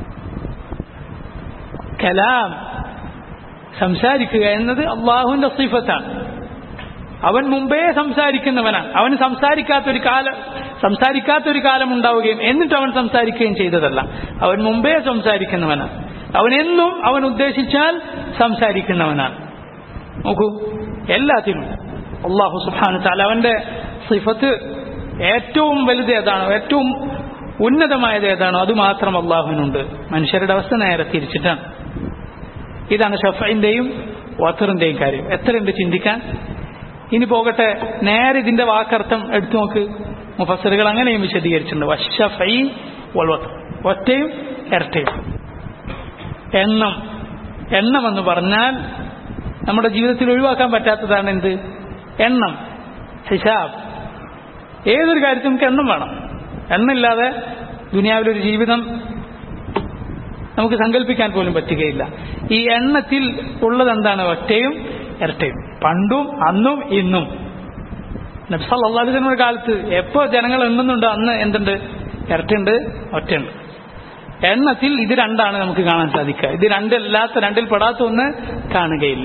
കലാം സംസാരിക്കുക എന്നത് അള്ളാഹുവിന്റെ സിഫത്താണ് അവൻ മുമ്പേ സംസാരിക്കുന്നവനാണ് അവൻ സംസാരിക്കാത്തൊരു കാലം സംസാരിക്കാത്തൊരു കാലം ഉണ്ടാവുകയും എന്നിട്ട് അവൻ സംസാരിക്കുകയും ചെയ്തതല്ല അവൻ മുമ്പേ സംസാരിക്കുന്നവനാണ് അവൻ എന്നും അവൻ ഉദ്ദേശിച്ചാൽ സംസാരിക്കുന്നവനാണ് നോക്കൂ എല്ലാത്തിനും അള്ളാഹു സുബാനു താല അവന്റെ സിഫത്ത് ഏറ്റവും വലുത് ഏതാണോ ഏറ്റവും ഉന്നതമായത് ഏതാണോ അത് മാത്രം അള്ളാഹുവിനുണ്ട് മനുഷ്യരുടെ അവസ്ഥ നേരെ തിരിച്ചിട്ടാണ് ഇതാണ് ഷഫൈന്റെയും വത്തറിന്റെയും കാര്യം എത്രയുണ്ട് ചിന്തിക്കാൻ ഇനി പോകട്ടെ നേരെ ഇതിന്റെ വാക്കർത്ഥം എടുത്തു നോക്ക് മുഫസറുകൾ അങ്ങനെയും വിശദീകരിച്ചിട്ടുണ്ട് വഷഫൈ വൽവത്തർ ഒറ്റയും ഇരട്ടയും എണ്ണം എണ്ണം എന്ന് പറഞ്ഞാൽ നമ്മുടെ ജീവിതത്തിൽ ഒഴിവാക്കാൻ പറ്റാത്തതാണ് എന്ത് എണ്ണം ഹിസാബ് ഏതൊരു കാര്യത്തിനും നമുക്ക് എണ്ണം വേണം എണ്ണില്ലാതെ ദുനിയാവിലൊരു ജീവിതം നമുക്ക് സങ്കല്പിക്കാൻ പോലും പറ്റുകയില്ല ഈ എണ്ണത്തിൽ ഉള്ളത് എന്താണ് ഒറ്റയും ഇരട്ടയും പണ്ടും അന്നും ഇന്നും നബ്സല്ലാസ്ലമിയുടെ കാലത്ത് എപ്പോ ജനങ്ങൾ എണ്ണുന്നുണ്ടോ അന്ന് എന്തുണ്ട് ഇരട്ടയുണ്ട് ഒറ്റയുണ്ട് എണ്ണത്തിൽ ഇത് രണ്ടാണ് നമുക്ക് കാണാൻ സാധിക്കുക ഇത് രണ്ടല്ലാത്ത രണ്ടിൽ പെടാത്ത ഒന്ന് കാണുകയില്ല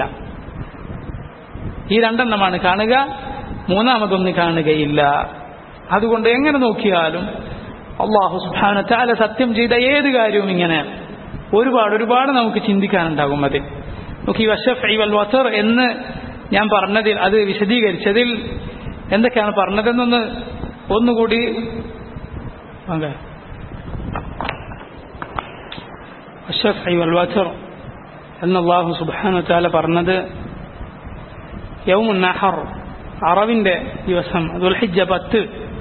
ഈ രണ്ടെണ്ണമാണ് കാണുക മൂന്നാമതൊന്ന് കാണുകയില്ല അതുകൊണ്ട് എങ്ങനെ നോക്കിയാലും അള്ളാഹു സുബാന ചാല സത്യം ചെയ്ത ഏത് കാര്യവും ഇങ്ങനെ ഒരുപാട് ഒരുപാട് നമുക്ക് ചിന്തിക്കാനുണ്ടാകും അതിൽ നോക്കി വഷഫ് ഐ വൽ വസർ എന്ന് ഞാൻ പറഞ്ഞതിൽ അത് വിശദീകരിച്ചതിൽ എന്തൊക്കെയാണ് പറഞ്ഞതെന്നൊന്ന് ഒന്നുകൂടി വാങ്ങ വഷഫ് ഐ വൽ വസർ എന്ന് അള്ളാഹു സുബാന ചാല പറഞ്ഞത് യൗമുൻ നഹർ അറവിന്റെ ദിവസം ദുൽഹിജ പത്ത്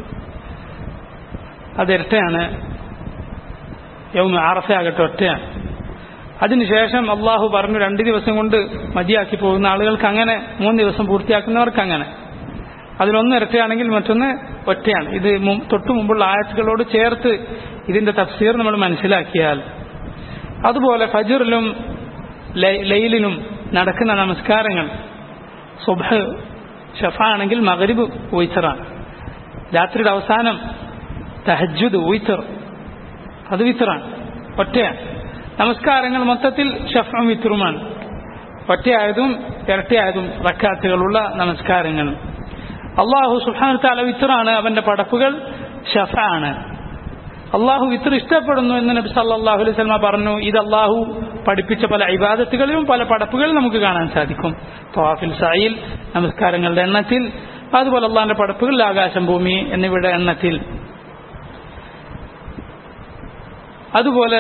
അതിരട്ടയാണ് യൗമ ആറഫയാകട്ടെ ഒറ്റയാണ് അതിനുശേഷം അള്ളാഹു പറഞ്ഞു രണ്ട് ദിവസം കൊണ്ട് മതിയാക്കി പോകുന്ന ആളുകൾക്ക് അങ്ങനെ മൂന്ന് ദിവസം പൂർത്തിയാക്കുന്നവർക്ക് അങ്ങനെ അതിലൊന്ന് ഇരട്ടയാണെങ്കിൽ മറ്റൊന്ന് ഒറ്റയാണ് ഇത് തൊട്ടു മുമ്പുള്ള ആയത്തുകളോട് ചേർത്ത് ഇതിന്റെ തഫ്സീർ നമ്മൾ മനസ്സിലാക്കിയാൽ അതുപോലെ ഫജറിലും ലൈലിനും നടക്കുന്ന നമസ്കാരങ്ങൾ സുബഹ് ഷഫാണെങ്കിൽ മകരിബ് ഉയിച്ചറാണ് രാത്രിയുടെ അവസാനം തഹജുദ് ഉയിച്ചർ അത് വിത്തറാണ് ഒറ്റയാണ് നമസ്കാരങ്ങൾ മൊത്തത്തിൽ ഷഫും വിത്തറുമാണ് ഒറ്റയായതും ഇരട്ടയായതും റക്കാത്തുകളുള്ള നമസ്കാരങ്ങൾ അള്ളാഹു സുഹാൻ താല വിത്തറാണ് അവന്റെ പടപ്പുകൾ ഷഫാണ് അള്ളാഹു വിത്തർ ഇഷ്ടപ്പെടുന്നു എന്ന് നബി സല്ലാഹു അലൈഹി സ്വലമ പറഞ്ഞു ഇത് അള്ളാഹു പഠിപ്പിച്ച പല ഇബാദത്തുകളിലും പല പടപ്പുകളും നമുക്ക് കാണാൻ സാധിക്കും തോഫിൽ സായിൽ നമസ്കാരങ്ങളുടെ എണ്ണത്തിൽ അതുപോലെ അള്ളാഹിന്റെ പടപ്പുകൾ ആകാശം ഭൂമി എന്നിവയുടെ എണ്ണത്തിൽ അതുപോലെ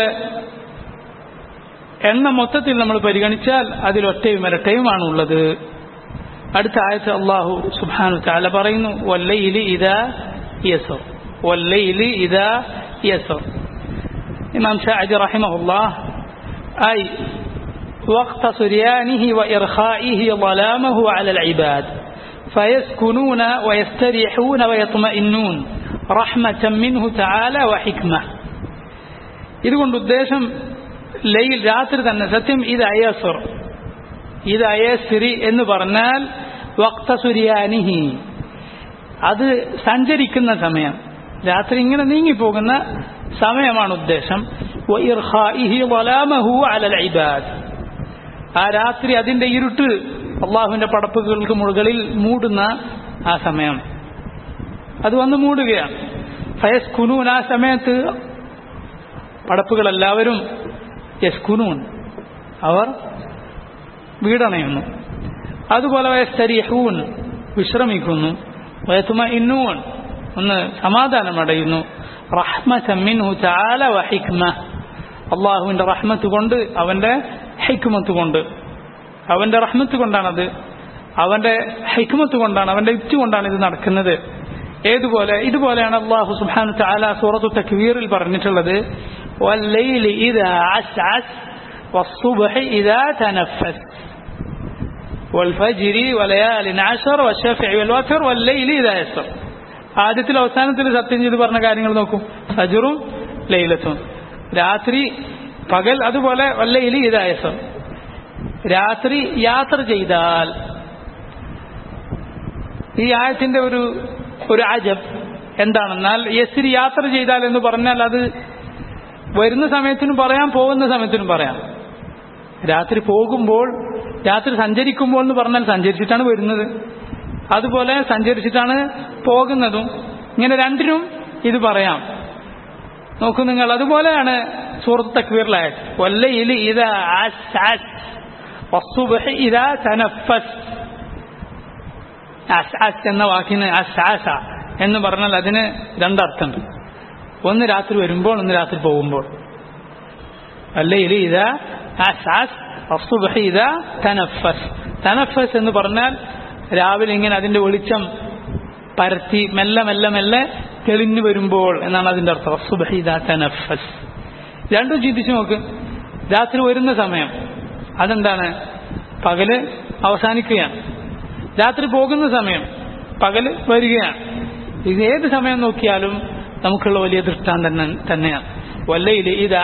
എണ്ണ മൊത്തത്തിൽ നമ്മൾ പരിഗണിച്ചാൽ അതിൽ ഒറ്റയും ഇരട്ടയുമാണ് ഉള്ളത് അടുത്ത ആയത്ത് അള്ളാഹു സുബാനു ചാല പറയുന്നു വല്ലയില് ഇതാ യസോ വല്ലയില് ഇതാ യസോ ഇമാം ഷാജി റഹിമഹുല്ലാ ഐ وقت سريانه وإرخائه ظلامه على العباد فيسكنون ويستريحون ويطمئنون رحمة منه تعالى وحكمة ഇതുകൊണ്ട് ഉദ്ദേശം ലൈൽ രാത്രി തന്നെ സത്യം ഇത് അയസർ ഇത് അയസിരി എന്ന് പറഞ്ഞാൽ വക്ത സുരിയാനിഹി അത് സഞ്ചരിക്കുന്ന സമയം രാത്രി ഇങ്ങനെ നീങ്ങിപ്പോകുന്ന സമയമാണ് ഉദ്ദേശം ആ രാത്രി അതിന്റെ ഇരുട്ട് അള്ളാഹുവിന്റെ പടപ്പുകൾക്ക് മുകളിൽ മൂടുന്ന ആ സമയം അത് വന്ന് മൂടുകയാണ് ഫയസ് കുനൂൻ ആ സമയത്ത് പടപ്പുകളെല്ലാവരും യസ്കുനൂൻ അവർ വീടണയുന്നു അതുപോലെ വയസ്തരിഹൂൻ വിശ്രമിക്കുന്നു വയത്തുമ ഇന്നൂൻ ഒന്ന് സമാധാനമടയുന്നു റഹ്മമിൻഹു ചാല വഹിക്മ അള്ളാഹുവിന്റെ റഹ്മത്ത് കൊണ്ട് അവന്റെ ഹൈക്കുമത്ത് കൊണ്ട് അവന്റെ റഹ്മത്ത് കൊണ്ടാണത് അവന്റെ ഹൈക്കുമത്ത് കൊണ്ടാണ് അവന്റെ യുക്തി കൊണ്ടാണ് ഇത് നടക്കുന്നത് ഏതുപോലെ ഇതുപോലെയാണ് അള്ളാഹു സുബാനു ചാല സൂറത്തു തക്വീറിൽ പറഞ്ഞിട്ടുള്ളത് والليل إذا عسعس والصبح إذا تنفس والفجر وليال عشر والشفع والوتر والليل إذا يسر ആദ്യത്തിൽ അവസാനത്തിൽ സത്യം ചെയ്ത് പറഞ്ഞ കാര്യങ്ങൾ നോക്കും ഫജറും ലൈലത്തും രാത്രി പകൽ അതുപോലെ വല്ലയില് ഇതായസം രാത്രി യാത്ര ചെയ്താൽ ഈ ആയത്തിന്റെ ഒരു ഒരു അജബ് എന്താണെന്നാൽ യസ്രി യാത്ര ചെയ്താൽ എന്ന് പറഞ്ഞാൽ അത് വരുന്ന സമയത്തിനും പറയാം പോകുന്ന സമയത്തിനും പറയാം രാത്രി പോകുമ്പോൾ രാത്രി സഞ്ചരിക്കുമ്പോൾ എന്ന് പറഞ്ഞാൽ സഞ്ചരിച്ചിട്ടാണ് വരുന്നത് അതുപോലെ സഞ്ചരിച്ചിട്ടാണ് പോകുന്നതും ഇങ്ങനെ രണ്ടിനും ഇത് പറയാം നോക്കൂ നിങ്ങൾ അതുപോലെയാണ് സൂറത്ത് തക്വീറിലായത് വല്ലയിൽ ഇതാ ഇതാ തനഫസ് അസ് എന്ന വാക്കിന് അസാസ എന്ന് പറഞ്ഞാൽ അതിന് രണ്ടർത്ഥമുണ്ട് ഒന്ന് രാത്രി വരുമ്പോൾ ഒന്ന് രാത്രി പോകുമ്പോൾ അല്ലയിൽ ഇതാ അസാസ് അസുബഹ ഇതാ തനഫസ് തനഫസ് എന്ന് പറഞ്ഞാൽ രാവിലെ ഇങ്ങനെ അതിന്റെ വെളിച്ചം പരത്തി മെല്ലെ മെല്ലെ മെല്ലെ തെളിഞ്ഞു വരുമ്പോൾ എന്നാണ് അതിന്റെ അർത്ഥം അസുബഹ ഇതാ തനഫസ് രണ്ടും ചിന്തിച്ചു നോക്ക് രാത്രി വരുന്ന സമയം അതെന്താണ് പകല് അവസാനിക്കുകയാണ് രാത്രി പോകുന്ന സമയം പകല് വരികയാണ് ഇത് ഏത് സമയം നോക്കിയാലും നമുക്കുള്ള വലിയ ദൃഷ്ടാന്തം തന്നെയാണ് വല്ലയിൽ ഇത്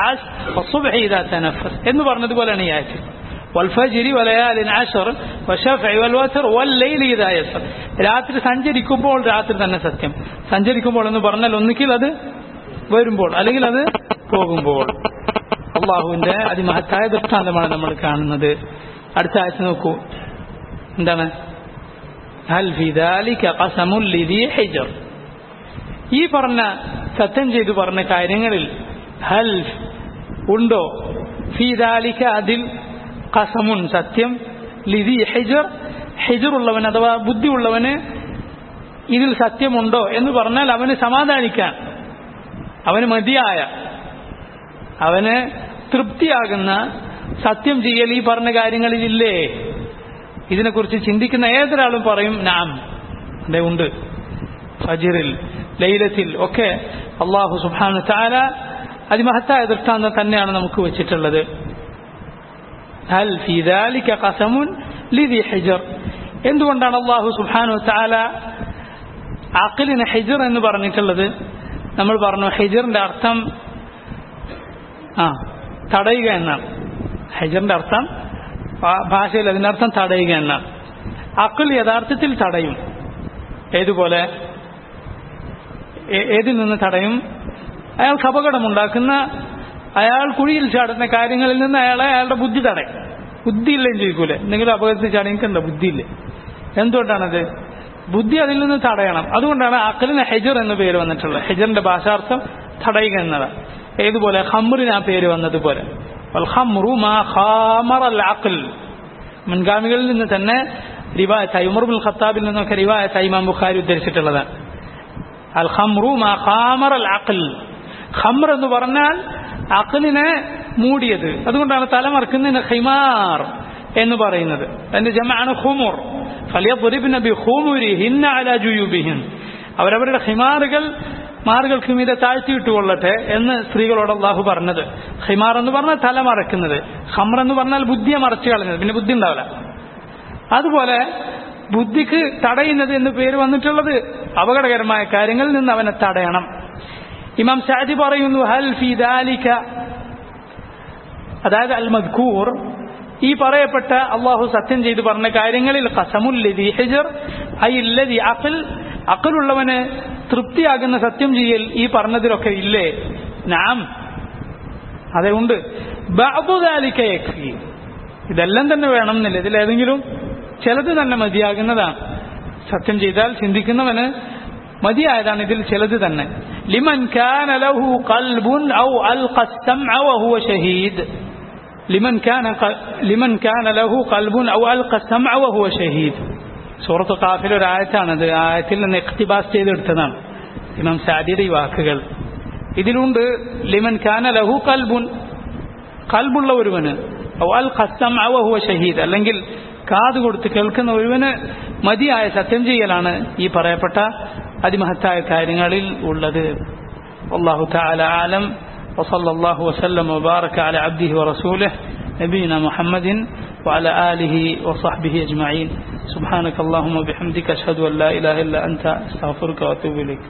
എന്ന് പറഞ്ഞതുപോലെയാണ് ഈ ആഴ്ച വൽഫജിരി വലയാലിൻ ആഷർ വല്ലയിൽ ഇതായസർ രാത്രി സഞ്ചരിക്കുമ്പോൾ രാത്രി തന്നെ സത്യം സഞ്ചരിക്കുമ്പോൾ എന്ന് പറഞ്ഞാൽ ഒന്നുകിൽ അത് വരുമ്പോൾ അല്ലെങ്കിൽ അത് പോകുമ്പോൾ അള്ളാഹുവിന്റെ അതിമഹത്തായ ദൃഷ്ടാന്തമാണ് നമ്മൾ കാണുന്നത് അടുത്ത ആഴ്ച നോക്കൂ എന്താണ് ഹൽ ഫിദാലിക ഖസമുൽ ലിദി ഹിജർ ഈ പറഞ്ഞ സത്യം ചെയ്തു പറഞ്ഞ കാര്യങ്ങളിൽ ഹൽ ഉണ്ടോ ഫിദാലിക അതിൽ ഖസമുൻ സത്യം ലിദി ഹിജർ ഹിജർ ഉള്ളവൻ അഥവാ ബുദ്ധി ഉള്ളവന് ഇതിൽ സത്യമുണ്ടോ എന്ന് പറഞ്ഞാൽ അവന് സമാധാനിക്കാൻ അവന് മതിയായ അവന് തൃപ്തിയാകുന്ന സത്യം ചെയ്യൽ ഈ പറഞ്ഞ കാര്യങ്ങളിലില്ലേ ഇതിനെക്കുറിച്ച് ചിന്തിക്കുന്ന ഏതൊരാളും പറയും നാം അതെ ഉണ്ട് ഫജിറിൽ ലൈലത്തിൽ ഒക്കെ അള്ളാഹു സുബാനു താല അതിമഹത്തായ ദൃഷ്ടാന്തം തന്നെയാണ് നമുക്ക് വെച്ചിട്ടുള്ളത് ഹൽ ഫിദാലിക ഖസമുൻ ലിദി ഹിജർ എന്തുകൊണ്ടാണ് അള്ളാഹു സുബാനു താല അഖിലിന് ഹിജർ എന്ന് പറഞ്ഞിട്ടുള്ളത് നമ്മൾ പറഞ്ഞു ഹിജറിന്റെ അർത്ഥം ആ തടയുക എന്നാണ് ഹെജറിന്റെ അർത്ഥം ഭാഷയിൽ അതിനർത്ഥം തടയുക എന്നാണ് അക്കുൽ യഥാർത്ഥത്തിൽ തടയും ഏതുപോലെ ഏതിൽ നിന്ന് തടയും അയാൾക്ക് അപകടമുണ്ടാക്കുന്ന അയാൾ കുഴിയിൽ ചാടുന്ന കാര്യങ്ങളിൽ നിന്ന് അയാളെ അയാളുടെ ബുദ്ധി തടയും ബുദ്ധിയില്ലേം ചോദിക്കൂലേ എന്തെങ്കിലും അപകടത്തിൽ ചാടി എനിക്കെന്താ ബുദ്ധിയില്ലേ എന്തുകൊണ്ടാണത് ബുദ്ധി അതിൽ നിന്ന് തടയണം അതുകൊണ്ടാണ് അക്കലിന് ഹെജർ എന്ന പേര് വന്നിട്ടുള്ളത് ഹെജറിന്റെ ഭാഷാർത്ഥം തടയുക എന്നതാണ് ഏതുപോലെ ഹമ്മറിന് ആ പേര് വന്നതുപോലെ മുൻഗാമികളിൽ നിന്ന് തന്നെ റിവായത്തായി ഉമർബുൽ ഖത്താബിൽ നിന്നൊക്കെ റിവായത്തായി ഇമാം ബുഖാരി ഉദ്ധരിച്ചിട്ടുള്ളതാണ് അൽ ഹംറു മാ ഖാമർ അൽ അഖൽ ഖമർ എന്ന് പറഞ്ഞാൽ അഖലിനെ മൂടിയത് അതുകൊണ്ടാണ് തലമറക്കുന്നതിന് ഖിമാർ എന്ന് പറയുന്നത് അതിന്റെ ജമാണ് ഹുമുർ ഫലിയബുരിബിൻ ബി ഹുമുരിഹിന്ന അല ജുയുബിഹിൻ അവരവരുടെ ഹിമാറുകൾ മാറുകൾക്ക് മീതെ താഴ്ത്തിയിട്ടുകൊള്ളട്ടെ എന്ന് സ്ത്രീകളോട് അള്ളാഹു പറഞ്ഞത് ഹിമാർ എന്ന് പറഞ്ഞാൽ തല മറക്കുന്നത് ഹമർ എന്ന് പറഞ്ഞാൽ ബുദ്ധിയെ മറച്ചു കളഞ്ഞത് പിന്നെ ബുദ്ധി ഉണ്ടാവില്ല അതുപോലെ ബുദ്ധിക്ക് തടയുന്നത് എന്ന് പേര് വന്നിട്ടുള്ളത് അപകടകരമായ കാര്യങ്ങളിൽ നിന്ന് അവനെ തടയണം ഇമാം ഷാജി പറയുന്നു ഹൽ ഫിദാലിക അതായത് അൽ മദ്കൂർ ഈ പറയപ്പെട്ട അള്ളാഹു സത്യം ചെയ്ത് പറഞ്ഞ കാര്യങ്ങളിൽ ഖസമുല്ലതി ഹിജർ അയില്ലതി അഖൽ അക്കലുള്ളവന് തൃപ്തിയാകുന്ന സത്യം ചെയ്യൽ ഈ പറഞ്ഞതിലൊക്കെ ഇല്ലേ നാം അതെ ഉണ്ട് ബാബുദാലിക്കയക്കി ഇതെല്ലാം തന്നെ വേണം എന്നില്ല ഇതിലേതെങ്കിലും ചിലത് തന്നെ മതിയാകുന്നതാണ് സത്യം ചെയ്താൽ ചിന്തിക്കുന്നവന് മതിയായതാണ് ഇതിൽ ചിലത് തന്നെ ലിമൻ കാന ലഹു ഖൽബുൻ ഔ അൽഖ السمع وهو شهيد لمن كان لمن كان له قلب او القى السمع وهو شهيد സൂറത്ത് കാഫിൽ ഒരു ആയത്താണത് ആയത്തിൽ നിന്ന് എക്തിബാസ് ചെയ്തെടുത്തതാണ് ഇമാം സാദിയുടെ ഈ വാക്കുകൾ ഇതിലുണ്ട് ലിമൻ കാന ലഹു കൽബുൻ കൽബുള്ള ഒരുവന് അൽ ഖസ്സം അവഹുവ ഷഹീദ് അല്ലെങ്കിൽ കാത് കൊടുത്ത് കേൾക്കുന്ന ഒരുവന് മതിയായ സത്യം ചെയ്യലാണ് ഈ പറയപ്പെട്ട അതിമഹത്തായ കാര്യങ്ങളിൽ ഉള്ളത് അള്ളാഹു താല ആലം وصلى الله وسلم وبارك على عبده ورسوله نبينا محمد وعلى آله وصحبه أجمعين سبحانك اللهم وبحمدك أشهد أن لا إله إلا أنت أستغفرك وأتوب إليك